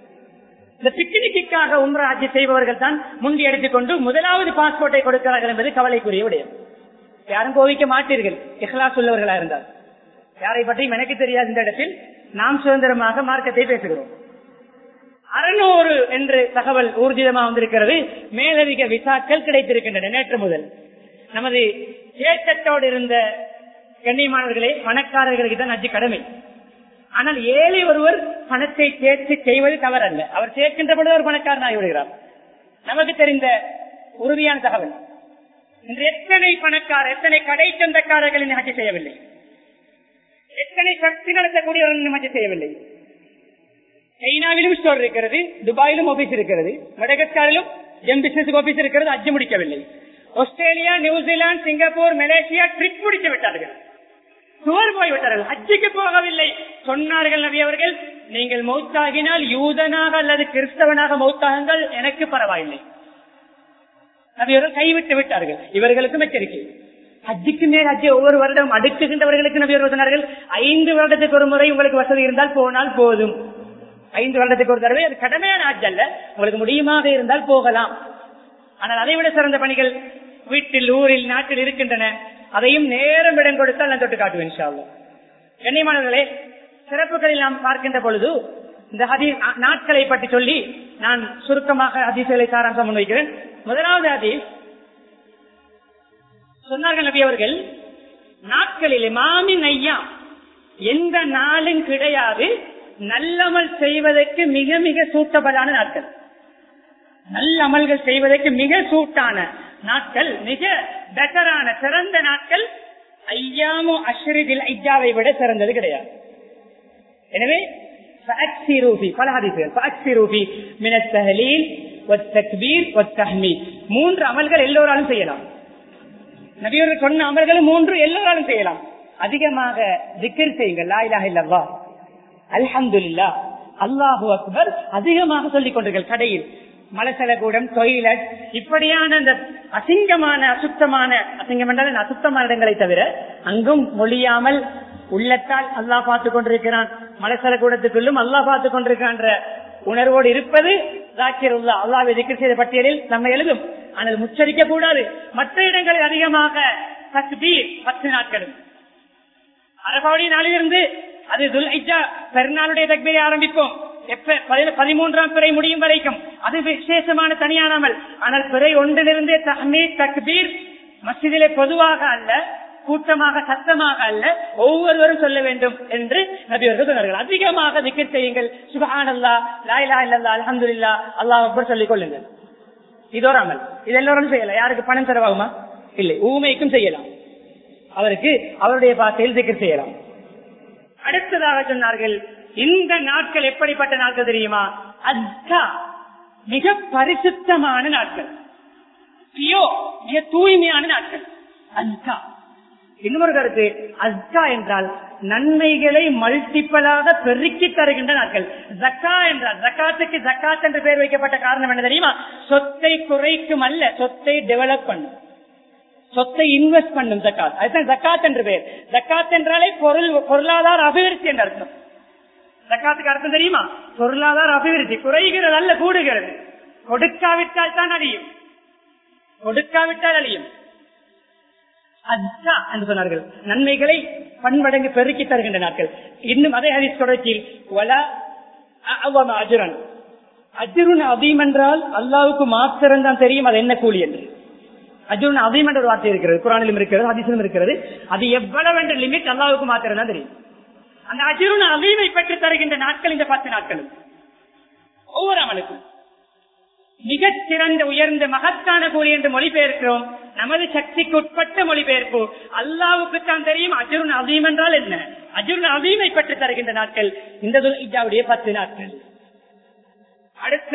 இந்த பிக்னிக்காக உம்ரா ஹஜ் செய்பவர்கள் தான் முந்தி எடுத்துக்கொண்டு முதலாவது பாஸ்போர்ட்டை கொடுக்கிறார்கள் என்பது கவலைக்குரிய விடயம் யாரும் கோவிக்க மாட்டீர்கள் இஹ்லாஸ் உள்ளவர்களா இருந்தால் யாரை பற்றியும் எனக்கு தெரியாது இந்த இடத்தில் நாம் சுதந்திரமாக மார்க்கத்தை பேசுகிறோம் அறுநூறு என்று தகவல் ஊர்ஜிதமாக வந்திருக்கிறது மேலதிக விசாக்கள் கிடைத்திருக்கின்றன நேற்று முதல் நமது ஏற்றத்தோடு இருந்த கண்ணியமானவர்களே பணக்காரர்களுக்கு தான் அஜி கடமை ஆனால் ஏழை ஒருவர் பணத்தை சேர்த்து செய்வது தவறல்ல அவர் சேர்க்கின்ற பொழுது ஒரு பணக்காரன் ஆகிவிடுகிறார் நமக்கு தெரிந்த உறுதியான தகவல் இன்று எத்தனை பணக்கார எத்தனை கடை சொந்தக்காரர்கள் இன்னும் ஹஜ் செய்யவில்லை எத்தனை சக்தி நடத்தக்கூடியவர்கள் இன்னும் ஹஜ் செய்யவில்லை சைனாவிலும் ஸ்டோர் இருக்கிறது துபாயிலும் ஆபீஸ் இருக்கிறது மடகஸ்காரிலும் எம் பிசினஸ் ஆபீஸ் இருக்கிறது அஜ் முடிக்கவில்லை Australia New Zealand Singapore Malaysia trip முடித்து விட்டார்கள் டூர் போய்விட்டார்கள் ஹஜ்ஜுக்கு போகவில்லை சொன்னார்கள் நபி அவர்கள் நீங்கள் மௌத்தாகினால் யூதனாக அல்லது கிறிஸ்தவனாக மௌத்தாகுங்கள் எனக்கு பரவாயில்லை நபி அவர்கள் கைவிட்டு விட்டார்கள் இவர்களுக்கும் எச்சரிக்கை ஹஜ்ஜுக்கு மேல் ஹஜ்ஜை ஒவ்வொரு வருடம் அடுக்குகின்றவர்களுக்கு நபி அவர்கள் சொன்னார்கள் ஐந்து வருடத்துக்கு ஒரு முறை உங்களுக்கு வசதி இருந்தால் போனால் போதும் ஐந்து வருடத்துக்கு ஒரு தடவை அது கடமையான ஹஜ் அல்ல உங்களுக்கு முடியுமாக இருந்தால் போகலாம் ஆனால் அதை விட சிறந்த பணிகள் வீட்டில் ஊரில் நாட்டில் இருக்கின்றன அதையும் நேரம் இடம் கொடுத்தால் நான் தொட்டு காட்டுவேன் இன்ஷா அல்லாஹ். கண்ணியமானவர்களே சிறப்புகளில் நாம் பார்க்கின்ற பொழுது இந்த ஹதி நாட்களை பற்றி சொல்லி நான் சுருக்கமாக ஹதீசுகளை சாராம்சம் முன்வைக்கிறேன் முதலாவது ஹதீஸ் சொன்னார்கள் நபி அவர்கள் நாட்களில் மாமின் ஐயா எந்த நாளும் கிடையாது நல்லமல் செய்வதற்கு மிக மிக சூட்டபடான நாட்கள் நல்ல அமல்கள் செய்வதற்கு மிக சூட்டான நாட்கள் மிக பெட்டரான சிறந்த நாட்கள் ஐயாமு அஷ்ரிதில் ஐயாவை விட சிறந்தது கிடையாது எனவே فأكثروا فيه பல ஹதீசுகள் فأكثروا فيه من التهليل والتكبير والتحميد மூன்று அமல்கள் எல்லோராலும் செய்யலாம் நபியர்கள் சொன்ன அமல்கள் மூன்று எல்லோராலும் செய்யலாம் அதிகமாக திக்கர் செய்யுங்கள் லா இலாஹ இல்லல்லாஹ் அல்ஹம்துலில்லாஹ் அல்லாஹு அக்பர் அதிகமாக சொல்லிக் கொண்டீர்கள் கடையில் மலசலகூடம் டொய்லெட் இப்படியான அந்த அசிங்கமான அசுத்தமான அசிங்கம் என்றால் அசுத்தமான இடங்களை தவிர அங்கும் மொழியாமல் உள்ளத்தால் அல்லாஹ் பார்த்துக் கொண்டிருக்கிறான் மலசலகூடத்துக்குள்ளும் அல்லாஹ் பார்த்துக் கொண்டிருக்கின்ற உணர்வோடு இருப்பது ஜாக்கிருல்லா அல்லாஹ் எதிர்க்க செய்த பட்டியலில் நம்ம எழுதும் ஆனால் முச்சரிக்க கூடாது மற்ற இடங்களில் அதிகமாக தக்பீர் பத்து நாட்களும் அரபாவுடைய நாளிலிருந்து அது துல்ஹிஜா பெருநாளுடைய தக்பீரை ஆரம்பிப்போம் எப்ப பதி- பதிமூன்றாம் பிறை முடியும் வரைக்கும் அது விசேஷமான தனியானாமல் ஆனால் பிறை ஒன்றிலிருந்து தஹ்மீத் தக்பீர் மஸ்ஜிதிலே பொதுவாக அல்ல கூட்டமாக சத்தமாக அல்ல ஒவ்வொருவரும் சொல்ல வேண்டும் என்று நபியவர்கள் சொன்னார்கள் அதிகமாக திக்கர் செய்யுங்கள் சுபஹான் அல்லா லாயிலா இல்லல்லா அல்ஹம்துலில்லா அல்லாஹ் அக்பர் சொல்லிக் கொள்ளுங்கள் இதோர் அமல் இது எல்லோரும் செய்யலாம் யாருக்கு பணம் செலவாகுமா இல்லை ஊமைக்கும் செய்யலாம் அவருக்கு அவருடைய பாசையில் திக்கர் செய்யலாம் அடுத்ததாக சொன்னார்கள் இந்த நாட்கள் எப்படிப்பட்ட நாட்கள் தெரியுமா அத்தா மிக பரிசுத்தமான நாட்கள் பியோ மிக தூய்மையான நாட்கள் அத்தா இன்னொரு கருத்து அஸ்கா என்றால் நன்மைகளை மல்டிப்பலாக பெருக்கி தருகின்ற நாட்கள் ஜக்கா என்றால் ஜக்காத்துக்கு ஜக்காத் என்று பெயர் வைக்கப்பட்ட காரணம் என்ன தெரியுமா சொத்தை குறைக்கும் அல்ல சொத்தை டெவலப் பண்ணும் சொத்தை இன்வெஸ்ட் பண்ணும் ஜக்காத் அதுதான் ஜக்காத் என்று பெயர் ஜக்காத் என்றாலே பொருள் பொருளாதார அபிவிருத்தி என்று அர்த்தம் ஜக்காத்துக்கு அர்த்தம் தெரியுமா பொருளாதார அபிவிருத்தி குறைகிறது அல்ல கூடுகிறது கொடுக்காவிட்டால் தான் அழியும் கொடுக்காவிட்டால் அழியும் அஜா என்று சொன்னார்கள் நன்மைகளை பன்மடங்கு பெருக்கி தருகின்ற நாட்கள் இன்னும் அதே ஹரிஸ் தொடர்ச்சியில் வலா அஅவம அஜுரன் அஜுருன் அதீம் என்றால் அல்லாவுக்கு மாத்திரம் தான் தெரியும் அது என்ன கூலி என்று அஜுருன் அதீம் என்ற ஒரு வார்த்தை இருக்கிறது குரானிலும் இருக்கிறது அதிசலும் இருக்கிறது அது எவ்வளவு என்ற லிமிட் அல்லாவுக்கு மாத்திரம் தான் தெரியும் அந்த அஜுருன் அதீமை பெற்று தருகின்ற நாட்கள் இந்த பத்து நாட்களும் ஒவ்வொரு அமலுக்கும் மிகச் சிறந்த உயர்ந்த மகத்தான கூலி என்று மொழிபெயர்க்கிறோம் நமது சக்திக்கு உட்பட்ட மொழிபெயர்ப்பு அல்லாவுக்கு தான் தெரியும் அஜுருன் அதீம் என்றால் என்ன அஜுருன் அதீமை பெற்று தருகின்ற நாட்கள் இந்த இஜாவுடைய பத்து நாட்கள் அடுத்த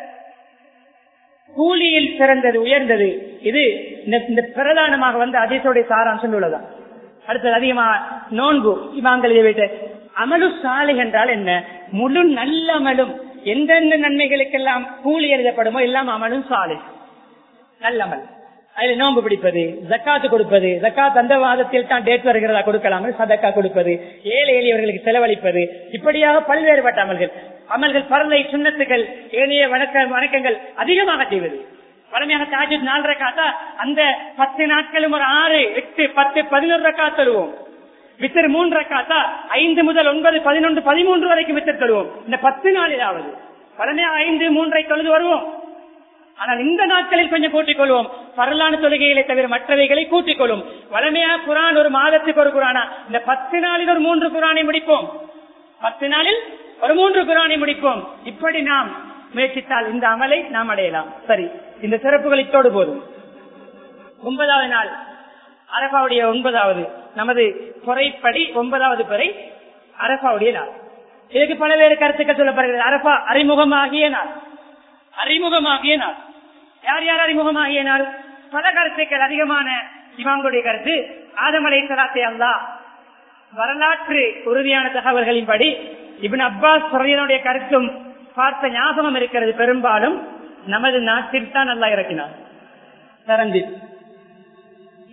கூலியில் சிறந்தது உயர்ந்தது இது இந்த- இந்த பிரதானமாக வந்து அதிசோடைய சாராம்சம் உள்ளதான் அடுத்தது அதிகமா நோன்பு இமாங்கள் இதை வைத்து அமலு சாலை என்றால் என்ன முழு நல்ல அமலும் எந்தெந்த நன்மைகளுக்கெல்லாம் கூலி எழுதப்படுமோ எல்லாம் அமலும் சாலை நல்லமல் அதுல நோன்பு பிடிப்பது ஜக்காத்து கொடுப்பது ஜக்காத் அந்த வாதத்தில் தான் டேட் வருகிறதா கொடுக்கலாம் சதக்கா கொடுப்பது ஏழை எளியவர்களுக்கு செலவழிப்பது இப்படியாக பல்வேறுபட்ட அமல்கள் அமல்கள் பரலை சுண்ணத்துகள் ஏனைய வணக்க வணக்கங்கள் அதிகமாக செய்வது பழமையாக தாஜூத் நாலு ரக்காத்தா அந்த பத்து நாட்களும் ஒரு ஆறு எட்டு பத்து பதினொரு ரக்கா தருவோம் வித்தர் மூன்று ரக்காத்தா ஐந்து முதல் ஒன்பது பதினொன்று பதிமூன்று வரைக்கும் வித்தர் தருவோம் இந்த பத்து நாளிலாவது பழமையாக ஐந்து மூன்றை தொழுது வருவோம் ஆனால் இந்த நாட்களில் கொஞ்சம் கூட்டிக் கொள்வோம் பரலான தொழுகைகளை தவிர மற்றவைகளை கூட்டிக் கொள்ளும் வளமையா குரான் ஒரு மாதத்துக்கு ஒரு குரானா இந்த பத்து நாளில் ஒரு மூன்று குரானை முடிப்போம் பத்து நாளில் ஒரு மூன்று குரானை முடிப்போம் இப்படி நாம் முயற்சித்தால் இந்த அமலை நாம் அடையலாம் சரி இந்த சிறப்புகள் இத்தோடு போதும் ஒன்பதாவது நாள் அரபாவுடைய ஒன்பதாவது நமது குறைப்படி ஒன்பதாவது பிறை அரபாவுடைய நாள் இதுக்கு பல்வேறு கருத்துக்கள் சொல்லப்படுகிறது அரபா அறிமுகமாகிய நாள் அறிமுகமாகிய நாள் யார் யார் அறிமுகமாகிய நாள் பல கருத்துக்கள் அதிகமான இமாங்களுடைய கருத்து ஆதமலை சலாத்தை அல்லா வரலாற்று உறுதியான தகவல்களின்படி இபின் அப்பாஸ் சொல்லியனுடைய கருத்தும் பார்த்த ஞாபகம் இருக்கிறது பெரும்பாலும் நமது நாட்டில் தான் நல்லா இறக்கினார் சரந்தி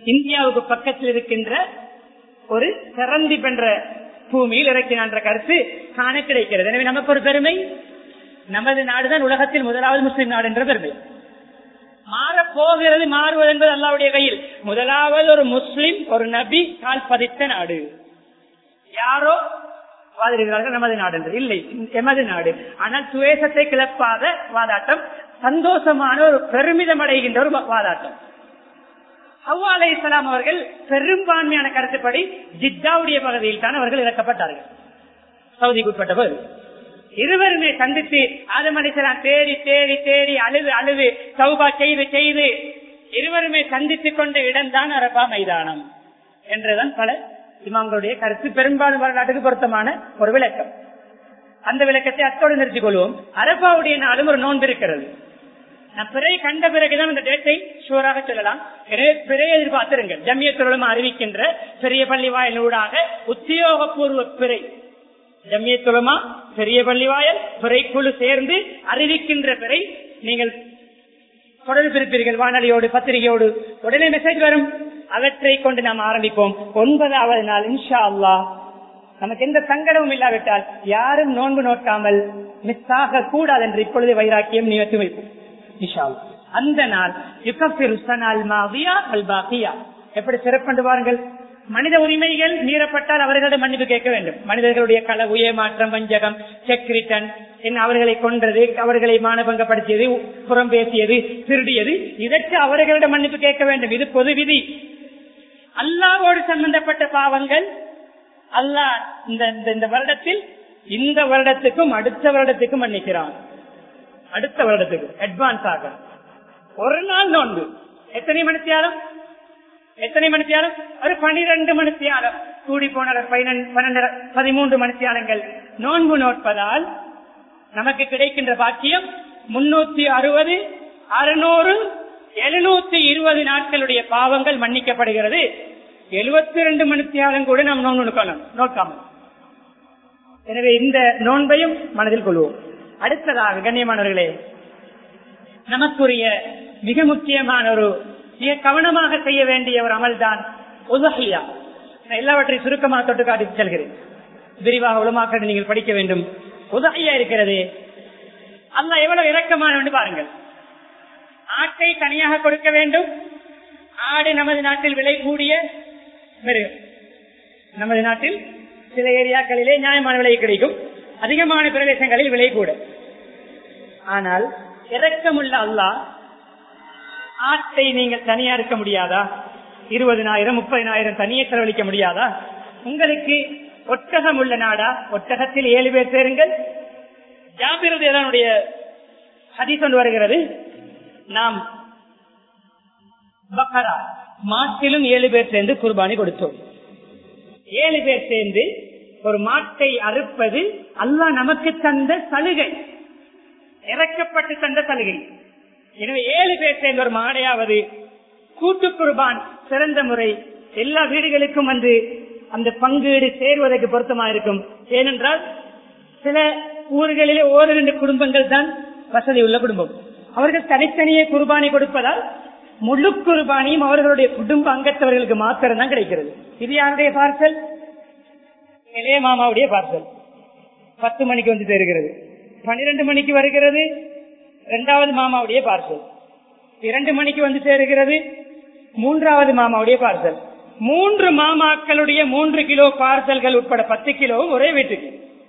இந்தியாவுக்கு பக்கத்தில் இருக்கின்ற ஒரு சிறந்தி என்ற பூமியில் இறக்கினான்ற கருத்து காண கிடைக்கிறது எனவே நமக்கு ஒரு பெருமை நமது நாடுதான் உலகத்தில் முதலாவது முஸ்லிம் நாடு என்ற பெருமை மாறப் போகிறது மாறுவது என்பது அல்லாவுடைய கையில் முதலாவது ஒரு முஸ்லிம் ஒரு நபி கால் பதித்த நாடு யாரோ வாதிடுகிறார்கள் நமது நாடு என்று இல்லை எமது நாடு ஆனால் சுவேசத்தை கிளப்பாத வாதாட்டம் சந்தோஷமான ஒரு பெருமிதம் அடைகின்ற ஒரு வாதாட்டம் ஹவ்வா அலை இஸ்லாம் அவர்கள் பெரும்பான்மையான கருத்துப்படி ஜித்தாவுடைய பகுதியில் தான் அவர்கள் இறக்கப்பட்டார்கள் சவுதிக்கு உட்பட்ட போது இருவருமே சந்தித்து ஆதம் அலிசலாம் தேடி தேடி தேடி அழுது அழுது சௌபா செய்து செய்து இருவருமே சந்தித்துக் கொண்ட இடம்தான் அரபா மைதானம் என்றுதான் பல இமாம்களுடைய கருத்து பெரும்பாலும் வரலாற்றுக்கு பொருத்தமான ஒரு விளக்கம் அந்த விளக்கத்தை அத்தோடு நிறுத்திக் கொள்வோம் அரபாவுடைய நாளும் ஒரு நோன்பு இருக்கிறது நான் பிறை கண்ட பிறகுதான் இந்த டேட்டை ஷூராக சொல்லலாம் எனவே பிறை எதிர்பார்த்திருங்கள் ஜம்மியத்துடன் அறிவிக்கின்ற பெரிய பள்ளி வாயில் ஊடாக உத்தியோகபூர்வ பிறை ஜம்மியத்துலமா பெரிய பள்ளி வாயல் பிறைக்குழு சேர்ந்து அறிவிக்கின்ற பிறை நீங்கள் தொடர்பு இருப்பீர்கள் வானொலியோடு பத்திரிகையோடு உடனே மெசேஜ் வரும் அவற்றை கொண்டு நாம் ஆரம்பிப்போம் ஒன்பதாவது நாள் இன்ஷா அல்லா நமக்கு எந்த சங்கடமும் இல்லாவிட்டால் யாரும் நோன்பு நோக்காமல் மிஸ் ஆக கூடாது என்று இப்பொழுது வைராக்கியம் நியத்து வைப்போம் அந்த நாள் எப்படி சிறப்பண்டு பாருங்கள் மனித உரிமைகள் மீறப்பட்டால் அவர்களிடம் மன்னிப்பு கேட்க வேண்டும் மனிதர்களுடைய களவு ஏமாற்றம் வஞ்சகம் செக் ரிட்டன் என்ன அவர்களை கொன்றது அவர்களை மானபங்கப்படுத்தியது புறம் பேசியது திருடியது இதற்கு அவர்களிடம் மன்னிப்பு கேட்க வேண்டும் இது பொது விதி அல்லாவோடு சம்பந்தப்பட்ட பாவங்கள் அல்லாஹ் இந்த இந்த வருடத்தில் இந்த வருடத்துக்கும் அடுத்த வருடத்துக்கும் மன்னிக்கிறான் அடுத்த வருடத்துக்கு அட்வான்ஸ் ஆக ஒரு நாள் நோன்பு எத்தனை மணித்தியாலம் எத்தனை மணித்தியாலம் ஒரு பனிரெண்டு மணித்தியாலம் கூடி போன பன்னெண்டு பதிமூன்று மணித்தியாலங்கள் நோன்பு நோட்பதால் நமக்கு கிடைக்கின்ற பாக்கியம் முன்னூத்தி அறுபது அறுநூறு எழுநூத்தி இருபது நாட்களுடைய பாவங்கள் மன்னிக்கப்படுகிறது எழுபத்தி ரெண்டு மணித்தியாலம் கூட நாம் நோன்பு நோக்கலாம் நோக்காமல் எனவே இந்த நோன்பையும் மனதில் கொள்வோம் அடுத்ததாக கண்ணியமானவர்களே நமக்குரிய மிக முக்கியமான ஒரு மிக கவனமாக செய்ய வேண்டிய ஒரு அமல்தான் உதகையா எல்லாவற்றையும் சுருக்கமாக தொட்டு காட்டி செல்கிறேன் விரிவாக உலமாக்க நீங்கள் படிக்க வேண்டும் உதகையா இருக்கிறது அல்ல எவ்வளவு இறக்கமான பாருங்கள் ஆட்டை தனியாக கொடுக்க வேண்டும் ஆடு நமது நாட்டில் விலை கூடிய மிருகம் நமது நாட்டில் சில ஏரியாக்களிலே நியாயமான விலை கிடைக்கும் அதிகமான பிரதேசங்களில் விலை கூட ஆனால் இறக்கமுள்ள அல்லா ஆட்டை நீங்கள் தனியா இருக்க முடியாதா இருபதினாயிரம் முப்பதினாயிரம் தனியே செலவழிக்க முடியாதா உங்களுக்கு ஒட்டகம் உள்ள நாடா ஒட்டகத்தில் ஏழு பேர் சேருங்கள் ஜாபிரதனுடைய ஹதீஸ் ஒன்று வருகிறது நாம் பக்கரா மாட்டிலும் ஏழு பேர் சேர்ந்து குர்பானி கொடுத்தோம் ஏழு பேர் சேர்ந்து ஒரு மாட்டை அறுப்பது அல்லாஹ் நமக்கு தந்த சலுகை இறக்கப்பட்டு தந்த சலுகை எனவே ஏழு பேர் சேர்ந்த ஒரு மாடையாவது கூட்டு குர்பான் சிறந்த முறை எல்லா வீடுகளுக்கும் வந்து அந்த பங்கீடு சேர்வதற்கு பொருத்தமா இருக்கும் ஏனென்றால் சில ஊர்களிலே ஓர் இரண்டு குடும்பங்கள் தான் வசதி உள்ள குடும்பம் அவர்கள் தனித்தனியே குர்பானி கொடுப்பதால் முழு குர்பானியும் அவர்களுடைய குடும்ப அங்கத்தவர்களுக்கு மாத்திரம் தான் கிடைக்கிறது இது யாருடைய பார்சல் இளைய மாமாவுடைய பார்சல் பத்து மணிக்கு வந்து சேருகிறது பன்னிரண்டு மணிக்கு வருகிறது இரண்டாவது மாமாவுடைய பார்சல் இரண்டு மணிக்கு வந்து சேருகிறது மூன்றாவது மாமாவுடைய பார்சல் மூன்று மாமாக்களுடைய மூன்று கிலோ பார்சல்கள் உட்பட பத்து கிலோவும் ஒரே வீட்டுக்கு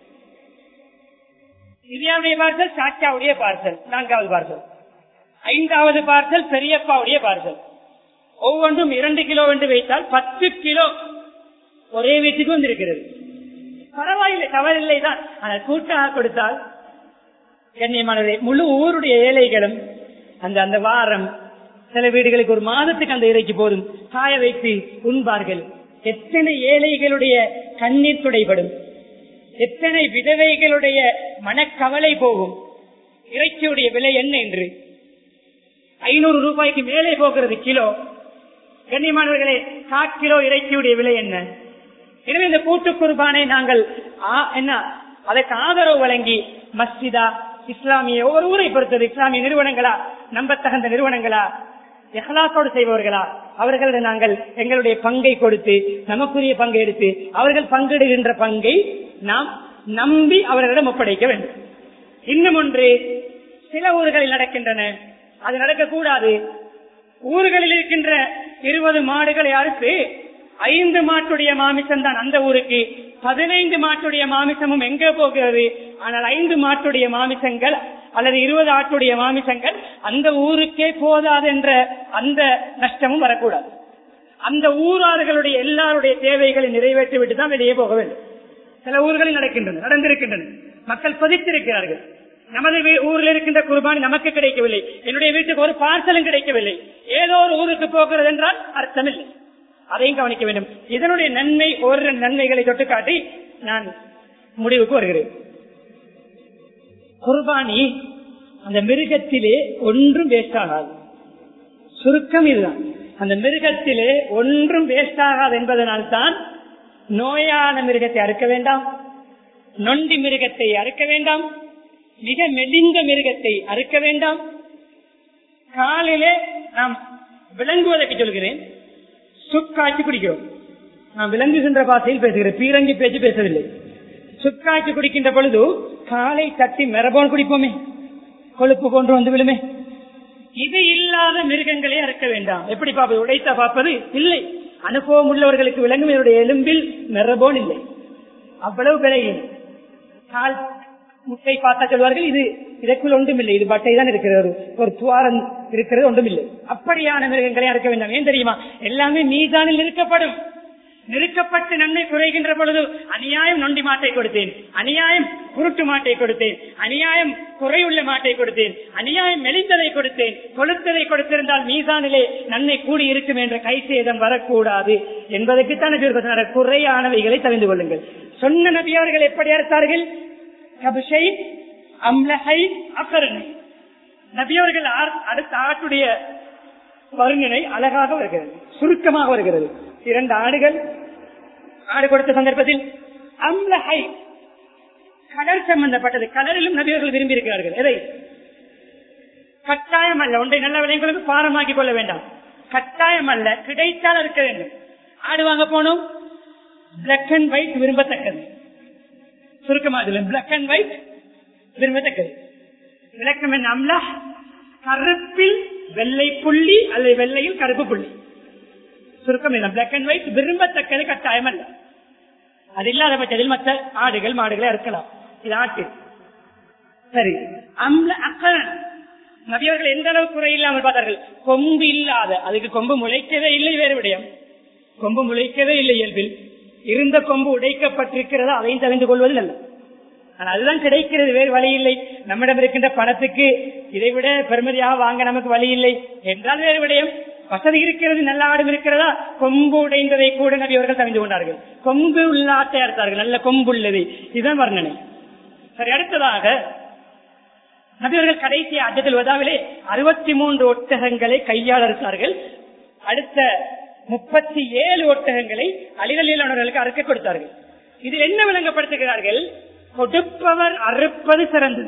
இந்தியாவுடைய பார்சல் சாச்சாவுடைய பார்சல் நான்காவது பார்சல் ஐந்தாவது பார்சல் பெரியப்பாவுடைய பார்சல் ஒவ்வொன்றும் இரண்டு கிலோ என்று வைத்தால் பத்து கிலோ ஒரே வீட்டுக்கு வந்திருக்கிறது பரவாயில்லை தவறில்லை தான் ஆனால் கூட்டாக கொடுத்தால் கண்ணியமானவர்களே முழு ஊருடைய ஏழைகளும் அந்த அந்த வாரம் சில வீடுகளுக்கு ஒரு மாதத்துக்கு அந்த இறைக்கு போதும் காய வைத்து உண்பார்கள் எத்தனை ஏழைகளுடைய கண்ணீர் துடைபடும் எத்தனை விதவைகளுடைய மனக்கவலை போகும் இறைச்சியுடைய விலை என்ன என்று ஐநூறு ரூபாய்க்கு மேலே போகிறது கிலோ கண்ணியமானவர்களே கால் கிலோ இறைச்சியுடைய விலை என்ன எனவே இந்த கூட்டு குர்பானை நாங்கள் என்ன அதற்கு ஆதரவு வழங்கி மஸ்ஜிதா இஸ்லாமிய ஒவ்வொரு ஊரை பொறுத்தது இஸ்லாமிய நிறுவனங்களா நம்பத்தகுந்த நிறுவனங்களா எஹலாசோடு செய்பவர்களா அவர்களிடம் நாங்கள் எங்களுடைய பங்கை கொடுத்து நமக்குரிய பங்கை எடுத்து அவர்கள் பங்கிடுகின்ற பங்கை நாம் நம்பி அவர்களிடம் ஒப்படைக்க வேண்டும் இன்னும் ஒன்று சில ஊர்களில் நடக்கின்றன அது நடக்கக்கூடாது ஊர்களில் இருக்கின்ற இருபது மாடுகளை அறுத்து ஐந்து மாட்டுடைய மாமிசம் தான் அந்த ஊருக்கு பதினைந்து மாட்டுடைய மாமிசமும் எங்கே போகிறது ஆனால் ஐந்து மாட்டுடைய மாமிசங்கள் அல்லது இருபது ஆட்டுடைய மாமிசங்கள் அந்த ஊருக்கே போதாது என்ற அந்த நஷ்டமும் வரக்கூடாது அந்த ஊரார்களுடைய எல்லாருடைய தேவைகளை நிறைவேற்றி விட்டு தான் வெளியே போக வேண்டும் சில ஊர்களில் நடக்கின்றன நடந்திருக்கின்றன மக்கள் கொதித்திருக்கிறார்கள் நமது வீ- ஊரில் இருக்கின்ற குர்பானி நமக்கு கிடைக்கவில்லை என்னுடைய வீட்டுக்கு ஒரு பார்சலும் கிடைக்கவில்லை ஏதோ ஒரு ஊருக்கு போகிறது என்றால் அர்த்தமில்லை அதையும் கவனிக்க வேண்டும் இதனுடைய நன்மை ஒரு நன்மைகளை தொட்டு காட்டி நான் முடிவுக்கு வருகிறேன் குர்பானி அந்த மிருகத்திலே ஒன்றும் வேஸ்ட் ஆகாது சுருக்கம் இதுதான் அந்த மிருகத்திலே ஒன்றும் வேஸ்ட் ஆகாது என்பதனால் தான் நோயான மிருகத்தை அறுக்க வேண்டாம் நொண்டி மிருகத்தை அறுக்க வேண்டாம் மிக மெலிந்த மிருகத்தை அறுக்க வேண்டாம் காலிலே நாம் விளங்குவதற்கு சொல்கிறேன் சுக்காய்ச்சி குடிக்கிறோம் நாம் விளங்குகின்ற பாசையில் பேசுகிறேன் பீரங்கி பேச்சு பேசவில்லை சுக்காய்ச்சி குடிக்கின்ற பொழுது காலை தட்டி மெரபோன் குடிப்போமே கொழுப்பு கொண்டு வந்து விழுமே இது இல்லாத மிருகங்களை அறுக்க வேண்டாம் எப்படி பார்ப்பது உடைத்தா பார்ப்பது இல்லை அனுபவம் உள்ளவர்களுக்கு விளங்கும் இவருடைய எலும்பில் மெரபோன் இல்லை அவ்வளவு விலையில் கால் முட்டை பார்த்தா சொல்வார்கள் இது இதற்குள் ஒன்றுமில்லை இது பட்டை தான் இருக்கிறது ஒரு- ஒரு துவாரம் இருக்கிறது ஒன்றுமில்லை அப்படியான மிருகங்களை அறுக்க வேண்டாம் ஏன் தெரியுமா எல்லாமே மீதானில் நிறுக்கப்படும் நிறுக்கப்பட்டு நன்மை குறைகின்ற பொழுது அநியாயம் நொண்டி மாட்டை கொடுத்தேன் அநியாயம் குருட்டு மாட்டை கொடுத்தேன் அநியாயம் குறையுள்ள மாட்டை கொடுத்தேன் அநியாயம் மெலிந்ததை கொடுத்தேன் கொளுத்ததை கொடுத்திருந்தால் மீதானிலே நன்மை கூடி இருக்கும் என்ற கை சேதம் வரக்கூடாது என்பதற்குத்தான் நபி அவர்கள் சொன்னார். குறையானவைகளை தெரிந்து கொள்ளுங்கள் சொன்ன நபி அவர்கள் எப்படி அறுத்தார்கள் கபிஷை அம்லஹை அக்கரணை நபியவர்கள் ஆர்- அடுத்த ஆட்டுடைய வருணனை அழகாக வருகிறது சுருக்கமாக வருகிறது இரண்டு ஆடுகள் ஆடு கொடுத்த சந்தர்ப்பத்தில் அம்லஹை கலர் சம்பந்தப்பட்டது கலரிலும் நபியவர்கள் விரும்பி இருக்கிறார்கள் எதை கட்டாயம் அல்ல ஒன்றை நல்ல விளைவுகளுக்கு பாரமாக்கி கொள்ள வேண்டாம் கட்டாயம் அல்ல கிடைத்தால் இருக்க வேண்டும் ஆடு வாங்க போனோம் பிளாக் அண்ட் ஒயிட் விரும்பத்தக்கது சுருக்கமா இதுல பிளாக் அண்ட் ஒயிட் விரும்பத்தக்கது விளக்கம் என்ன அம்லா கருப்பில் வெள்ளை புள்ளி அல்லது வெள்ளையில் கருப்பு புள்ளி சுருக்கம் என்ன பிளாக் அண்ட் ஒயிட் விரும்பத்தக்கது கட்டாயம் அல்ல அது இல்லாத பட்சத்தில் மற்ற ஆடுகள் மாடுகளை அறுக்கலாம் இது ஆட்டு சரி அம்ல அக்கரன் நபியவர்கள் எந்த அளவு குறை இல்லாமல் பார்த்தார்கள் கொம்பு இல்லாத அதுக்கு கொம்பு முளைக்கவே இல்லை வேறு விடயம் கொம்பு முளைக்கவே இல்லை இயல்பில் இருந்த கொம்பு உடைக்கப்பட்டிருக்கிறதா அதையும் தெரிந்து கொள்வது நல்ல ஆனால் அதுதான் கிடைக்கிறது வேறு வழி இல்லை நம்மிடம் இருக்கின்ற பணத்துக்கு இதை விட பெருமதியாக வாங்க நமக்கு வழி இல்லை என்றால் வேறு விடயம் வசதி இருக்கிறது நல்ல ஆடும் இருக்கிறதா கொம்பு உடைந்ததை கூட நபி அவர்கள் தெரிந்து கொண்டார்கள் கொம்பு உள்ள ஆட்டை அறுத்தார்கள் நல்ல கொம்பு உள்ளது இதுதான் வர்ணனை சரி அடுத்ததாக நபியவர்கள் கடைசி அஜத்தில் வதாவிலே அறுபத்தி மூன்று ஒட்டகங்களை கையால் அறுத்தார்கள் அடுத்த முப்பத்தி ஏழு ஒட்டகங்களை அலிதலியலானவர்களுக்கு அறுக்க கொடுத்தார்கள் இதில் என்ன விளங்கப்படுத்துகிறார்கள் கொடுப்பவர் அறுப்பது சிறந்தது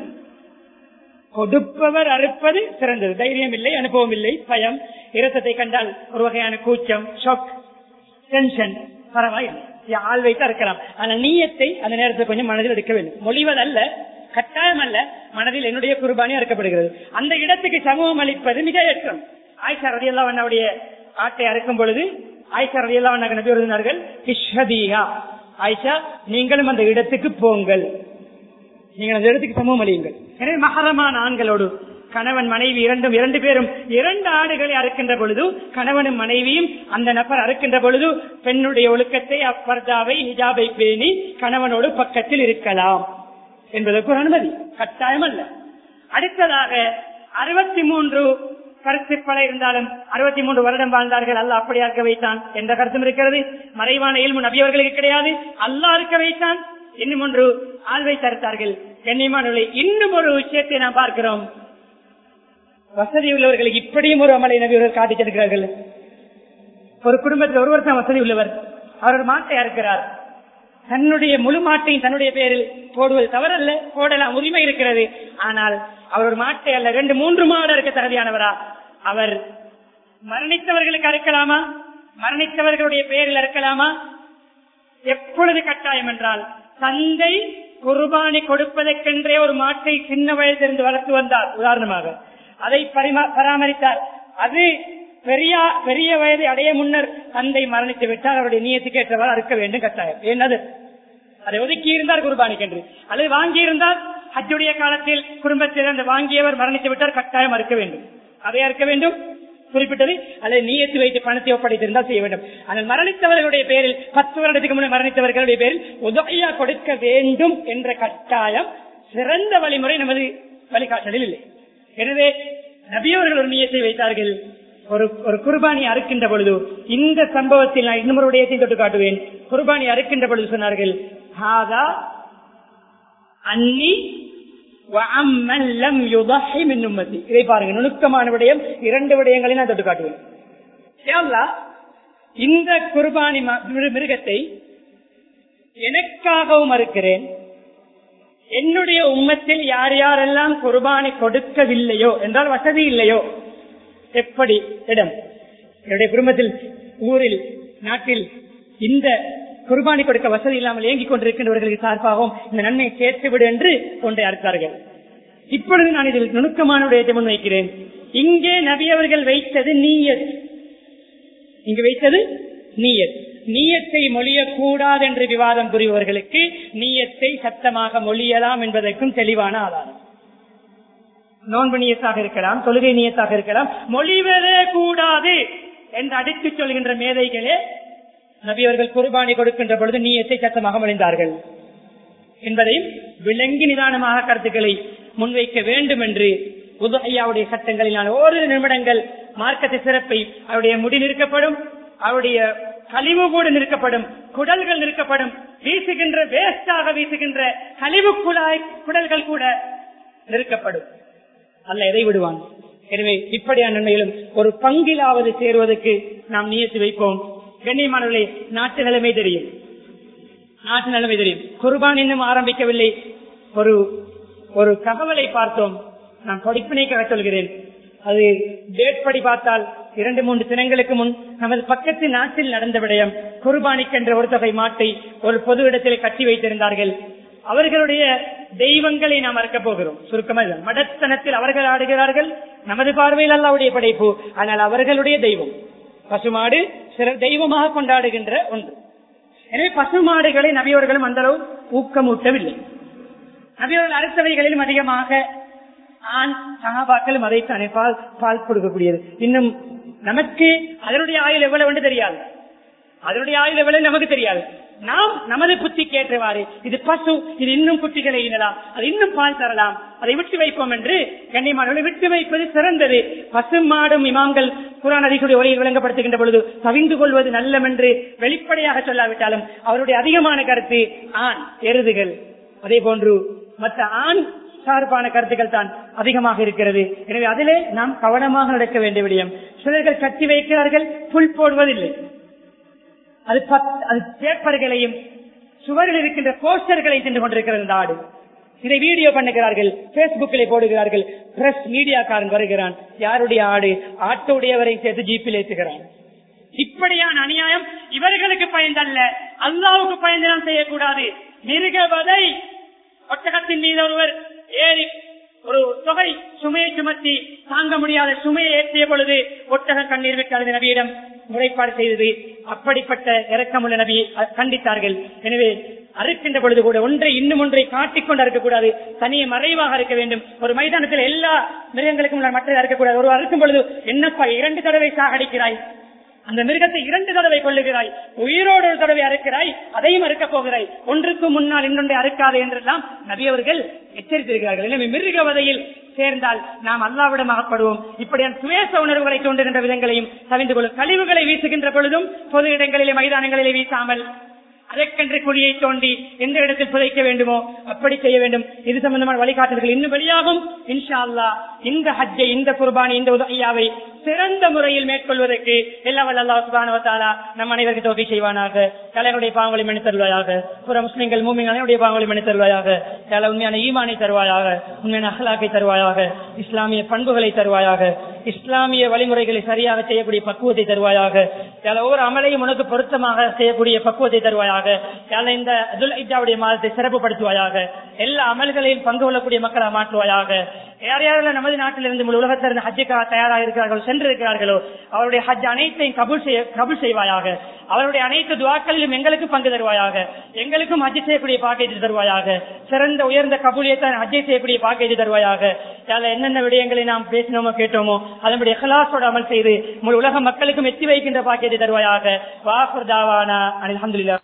கொடுப்பவர் அறுப்பது சிறந்தது தைரியம் இல்லை அனுபவம் இல்லை பயம் இரத்தத்தை கண்டால் ஒரு வகையான கூச்சம் ஷாக் டென்ஷன் பரவாயில்லை இது ஆள் வைத்து அறுக்கலாம் ஆனால் நீயத்தை அந்த நேரத்தை கொஞ்சம் மனதில் எடுக்க வேண்டும் மொழிவதல்ல கட்டாயம் அல்ல மனதில் என்னுடைய குர்பானி அறுக்கப்படுகிறது அந்த இடத்துக்கு சமூகம் அளிப்பது மிக ஏற்றம் ஆயிஷா ரதியல்லாவன் அவருடைய ஆட்டை அறுக்கும் பொழுது ஆயிஷா ரதியல்லாவன் நபி வருகிறார்கள் இஷ்ஹதீஹா ஆயிஷா நீங்களும் அந்த இடத்துக்கு போங்கள் நீங்கள் அந்த இடத்துக்கு சமூகம் அழியுங்கள் எனவே மகரமான ஆண்களோடு கணவன் மனைவி இரண்டும் இரண்டு பேரும் இரண்டு ஆடுகளை அறுக்கின்ற பொழுது கணவனும் மனைவியும் அந்த நபர் அறுக்கின்ற பொழுது பெண்ணுடைய ஒழுக்கத்தை அப்பர்தாவை ஹிஜாபை பேணி கணவனோடு பக்கத்தில் இருக்கலாம் என்பதற்கு ஒரு அனுமதி கட்டாயம் அல்ல அடுத்ததாக அறுபத்தி மூன்று கருத்து பல இருந்தாலும் அறுபத்தி மூன்று வருடம் வாழ்ந்தார்கள் அல்ல அப்படி அறுக்க வைத்தான் என்ற கருத்தும் இருக்கிறது மறைவான இயல்பு நபியவர்களுக்கு கிடையாது அல்லாஹ் அறுக்க வைத்தான் இன்னும் ஒன்று ஆழ்வை தடுத்தார்கள் கண்ணியமானவர்களை இன்னும் ஒரு விஷயத்தை நாம் பார்க்கிறோம் வசதி உள்ளவர்களுக்கு இப்படியும் ஒரு அமலை நபியவர்கள் காட்டிச் செல்கிறார்கள் ஒரு குடும்பத்தில் ஒருவர் தான் வசதி உள்ளவர் அவர் ஒரு மாட்டை அறுக்கிறார் தன்னுடைய முழு மாட்டையும் தன்னுடைய பேரில் போடுவது தவறல்ல போடலாம் உரிமை இருக்கிறது ஆனால் அவர் ஒரு மாட்டை அல்ல ரெண்டு மூன்று மாடு இருக்க தகுதியானவரா அவர் மரணித்தவர்களுக்கு அறுக்கலாமா மரணித்தவர்களுடைய பெயரில் அறுக்கலாமா எப்பொழுது கட்டாயம் என்றால் தந்தை குர்பானி கொடுப்பதற்கென்றே ஒரு மாட்டை சின்ன வயதிலிருந்து வளர்த்து வந்தார் உதாரணமாக அதை பரிமா- பராமரித்தார் அது பெரிய பெரிய வயதை அடைய முன்னர் தந்தை மரணித்து விட்டால் அவருடைய நியத்துக்கு ஏற்றவாறு அறுக்க வேண்டும் கட்டாயம் என்னது அதை ஒதுக்கி இருந்தார் குர்பானிக்கென்று அல்லது வாங்கி இருந்தால் ஹஜ்ஜுடைய காலத்தில் குடும்பத்தில் அந்த வாங்கியவர் மரணித்து விட்டார் கட்டாயம் அறுக்க வேண்டும் அதை அறுக்க வேண்டும் குறிப்பிட்டது அல்லது நீயத்து வைத்து பணத்தை ஒப்படைத்திருந்தால் செய்ய வேண்டும் ஆனால் மரணித்தவர்களுடைய பேரில் பத்து வருடத்துக்கு முன்னர் மரணித்தவர்களுடைய பேரில் உதவியா கொடுக்க வேண்டும் என்ற கட்டாயம் சிறந்த வழிமுறை நமது வழிகாட்டலில் இல்லை எனவே நபியவர்கள் ஒரு நீயத்தை வைத்தார்கள் ஒரு ஒரு குர்பானி அறுக்கின்ற பொழுது இந்த சம்பவத்தில் நான் இன்னும் ஒரு விடயத்தை தொட்டு காட்டுவேன் குர்பானி அறுக்கின்ற பொழுது சொன்னார்கள் "ஹாதா அன்னி வஅம்மன் லம் யுதஹி மின் உம்மத்தி." இதை பாருங்க நுணுக்கமான விடயம் இரண்டு விடயங்களை நான் தொட்டு காட்டுவேன் யா அல்லாஹ், இந்த குர்பானி ம- மிரு- மிருகத்தை எனக்காகவும் அறுக்கிறேன் என்னுடைய உம்மத்தில் யார் யாரெல்லாம் குர்பானி கொடுக்கவில்லையோ என்றால் வசதி இல்லையோ எப்படி இடம் என்னுடைய குடும்பத்தில் ஊரில் நாட்டில் இந்த குர்பானி கொடுக்க வசதி இல்லாமல் இயங்கிக் கொண்டிருக்கின்றவர்களுக்கு சார்பாகவும் இந்த நன்மையை சேர்த்துவிடு என்று ஒன்றை அறுத்தார்கள் இப்பொழுது நான் இதில் நுணுக்கமான விடயத்தை முன்வைக்கிறேன் இங்கே நபி அவர்கள் வைத்தது நீயத் இங்கு வைத்தது நீயத் நீயத்தை மொழியக்கூடாது என்று விவாதம் புரிபவர்களுக்கு நீயத்தை சத்தமாக மொழியலாம் என்பதற்கும் தெளிவான ஆதாரம் நோன்பு நீயத்தாக இருக்கலாம் தொழுகை நீயத்தாக இருக்கலாம் மொழிவதே கூடாது என்று அடித்துச் சொல்கின்ற மேதைகளே நபி அவர்கள் குர்பானி கொடுக்கின்ற பொழுது நீயத்தை சத்தமாக மொழிந்தார்கள் என்பதையும் விளங்கி நிதானமாக கருத்துக்களை முன்வைக்க வேண்டும் என்று உதகையாவுடைய சட்டங்களில் நான் ஓரிரு நிமிடங்கள் மார்க்கத்தை சிறப்பை அவருடைய முடி நிற்கப்படும் அவருடைய கழிவு கூட நிற்கப்படும் குடல்கள் நிற்கப்படும் வீசுகின்ற வேஸ்டாக வீசுகின்ற கழிவு குழாய் குடல்கள் கூட நிற்கப்படும் அல்ல எதை விடுவான் எனவே இப்படியான நன்மையிலும் ஒரு பங்கிலாவது சேருவதற்கு நாம் நியத்து வைப்போம் கண்ணியமானவர்களே நாட்டு நிலைமை தெரியும் நாட்டு நிலைமை தெரியும் குர்பான் இன்னும் ஆரம்பிக்கவில்லை ஒரு ஒரு தகவலை பார்த்தோம் நான் படிப்பினைக்காக சொல்கிறேன் அது டேட் படி பார்த்தால் இரண்டு மூன்று தினங்களுக்கு முன் நமது பக்கத்து நாட்டில் நடந்த விடயம் குர்பானிக்கென்ற ஒரு தொகை மாட்டை ஒரு பொது இடத்தில் கட்டி வைத்திருந்தார்கள் அவர்களுடைய தெய்வங்களை நாம் மறக்கப் போகிறோம் சுருக்கமாக இதுதான். மடத்தனத்தில் அவர்கள் ஆடுகிறார்கள் நமது பார்வையில் அல்லாவுடைய படைப்பு ஆனால் அவர்களுடைய தெய்வம் பசுமாடு சிலர் தெய்வமாக கொண்டாடுகின்ற ஒன்று எனவே பசுமாடுகளை நபியவர்களும் அந்த அளவு ஊக்கமூட்டவில்லை நபியவர்கள் அடுத்தவைகளிலும் அதிகமாக ஆண் சகாபாக்களும் அதைத்தானே பால் பால் கொடுக்கக்கூடியது இன்னும் நமக்கு அதனுடைய ஆயுள் எவ்வளவு என்று தெரியாது அதனுடைய ஆயுள் எவ்வளவு நமக்கு தெரியாது நாம் நமது புத்திக்கு ஏற்றவாறு இது பசு இது இன்னும் குட்டிகளை ஈனலாம் அது இன்னும் பால் தரலாம் அதை விட்டு வைப்போம் என்று கண்ணியமானவர்களை விட்டு வைப்பது சிறந்தது பசு மாடும் இமாம்கள் குரான் அதிகளுடைய உரையில் விளங்கப்படுத்துகின்ற பொழுது தவிந்து கொள்வது நல்லம் என்று வெளிப்படையாக சொல்லாவிட்டாலும் அவருடைய அதிகமான கருத்து ஆண் எருதுகள் அதே போன்று மற்ற ஆண் சார்பான கருத்துக்கள் தான் அதிகமாக இருக்கிறது எனவே அதிலே நாம் கவனமாக நடக்க வேண்டிய விடயம் சிலர்கள் கட்டி வைக்கிறார்கள் புல் போடுவதில்லை அது பத்- அது பேப்பர்களையும் சுவரில் இருக்கின்ற போஸ்டர்களை சென்று கொண்டிருக்கிறது இந்த ஆடு இதை வீடியோ பண்ணுகிறார்கள் பேஸ்புக்கிலே போடுகிறார்கள் பிரஸ் மீடியாக்காரன் வருகிறான் யாருடைய ஆடு ஆட்டுடையவரை சேர்த்து ஜீப்பில் ஏற்றுகிறான் இப்படியான அநியாயம் இவர்களுக்கு பயந்தல்ல அல்லாவுக்கு பயந்து நாம் செய்யக்கூடாது மிருகவதை ஒட்டகத்தின் மீது ஒருவர் ஏறி ஒரு தொகை சுமையை சுமத்தி தாங்க முடியாத சுமையை ஏற்றிய பொழுது ஒட்டக கண்ணீர் விட்டு அழுத நபியிடம் முறைப்பாடு செய்தது அப்படிப்பட்ட இரக்கமுள்ள நபியை அ- கண்டித்தார்கள் எனவே அறுக்கின்ற பொழுது கூட ஒன்றை இன்னும் ஒன்றை காட்டிக்கொண்டு அறுக்கக்கூடாது தனியே மறைவாக இருக்க வேண்டும் ஒரு மைதானத்தில் எல்லா மிருகங்களுக்கும் உள்ள மற்ற அறுக்கக்கூடாது ஒரு அறுக்கும் பொழுது என்னப்பா இரண்டு தடவை சாகடிக்கிறாய் அந்த மிருகத்தை இரண்டு தடவை கொள்ளுகிறாய் உயிரோடு ஒரு தடவை அறுக்கிறாய் அதையும் அறுக்கப் போகிறாய் ஒன்றுக்கு முன்னால் இன்னொன்றை அறுக்காது என்றெல்லாம் நபி அவர்கள் எச்சரித்திருக்கிறார்கள் எனவே மிருக வதையில் சேர்ந்தால் நாம் அல்லாவிடம் அகப்படுவோம் இப்படியான சுவேச உணர்வுகளை தோன்றுகின்ற விதங்களையும் தவிந்து கொள்ளும் கழிவுகளை வீசுகின்ற பொழுதும் பொது இடங்களிலே மைதானங்களிலே வீசாமல் அதற்கென்று குழியை தோண்டி எந்த இடத்தில் புதைக்க வேண்டுமோ அப்படி செய்ய வேண்டும் இது சம்பந்தமான வழிகாட்டுதல்கள் இன்னும் வெளியாகும் இன்ஷா அல்லாஹ் இந்த ஹஜ்ஜை இந்த குர்பானி இந்த உதவியாவை சிறந்த முறையில் மேற்கொள்வதற்கு எல்லா வல்ல அல்லாஹ் சுப்ஹானஹு வ தஆலா நம் அனைவருக்கு தோல்வி செய்வானாக தலைவருடைய பாவங்களை மணி தருவாயாக புற முஸ்லிம்கள் மூமிகள் அனைவருடைய பாவங்களை மணி தருவாயாக யாழ் உண்மையான ஈமானை தருவாயாக உண்மையான அகலாக்கை தருவாயாக இஸ்லாமிய பண்புகளை தருவாயாக இஸ்லாமிய வழிமுறைகளை சரியாக செய்யக்கூடிய பக்குவத்தை தருவாயாக யாழ் ஒவ்வொரு அமலையும் உனக்கு பொருத்தமாக செய்யக்கூடிய பக்குவத்தை தருவாயாக யாழ் இந்த அதுல் இஜாவுடைய மாதத்தை சிறப்புப்படுத்துவாயாக எல்லா அமல்களையும் பங்கு கொள்ளக்கூடிய மக்களை மாற்றுவாயாக யார் யாரெல்லாம் நமது நாட்டிலிருந்து முழு உலகத்திலிருந்து ஹஜ்ஜுக்காக தயாராக இருக்கிறார்களோ சென்றிருக்கிறார்களோ அவருடைய ஹஜ் அனைத்தையும் கபூல் செய்ய கபூல் செய்வாயாக அவருடைய அனைத்து துவாக்களிலும் எங்களுக்கு பங்கு தருவாயாக எங்களுக்கும் ஹஜ் செய்யக்கூடிய பாக்கேஜ் தருவாயாக சிறந்த உயர்ந்த கபூலியத்தான் ஹஜ்ஜை செய்யக்கூடிய பாக்கேஜ் தருவாயாக அதில் என்னென்ன விடயங்களை நாம் பேசினோமோ கேட்டோமோ அதனுடைய ஹலாசோட அமல் செய்து முழு உலக மக்களுக்கும் எத்தி வைக்கின்ற பாக்கேஜ் தருவாயாக வாஃபர் தாவானா அலமதுல்லா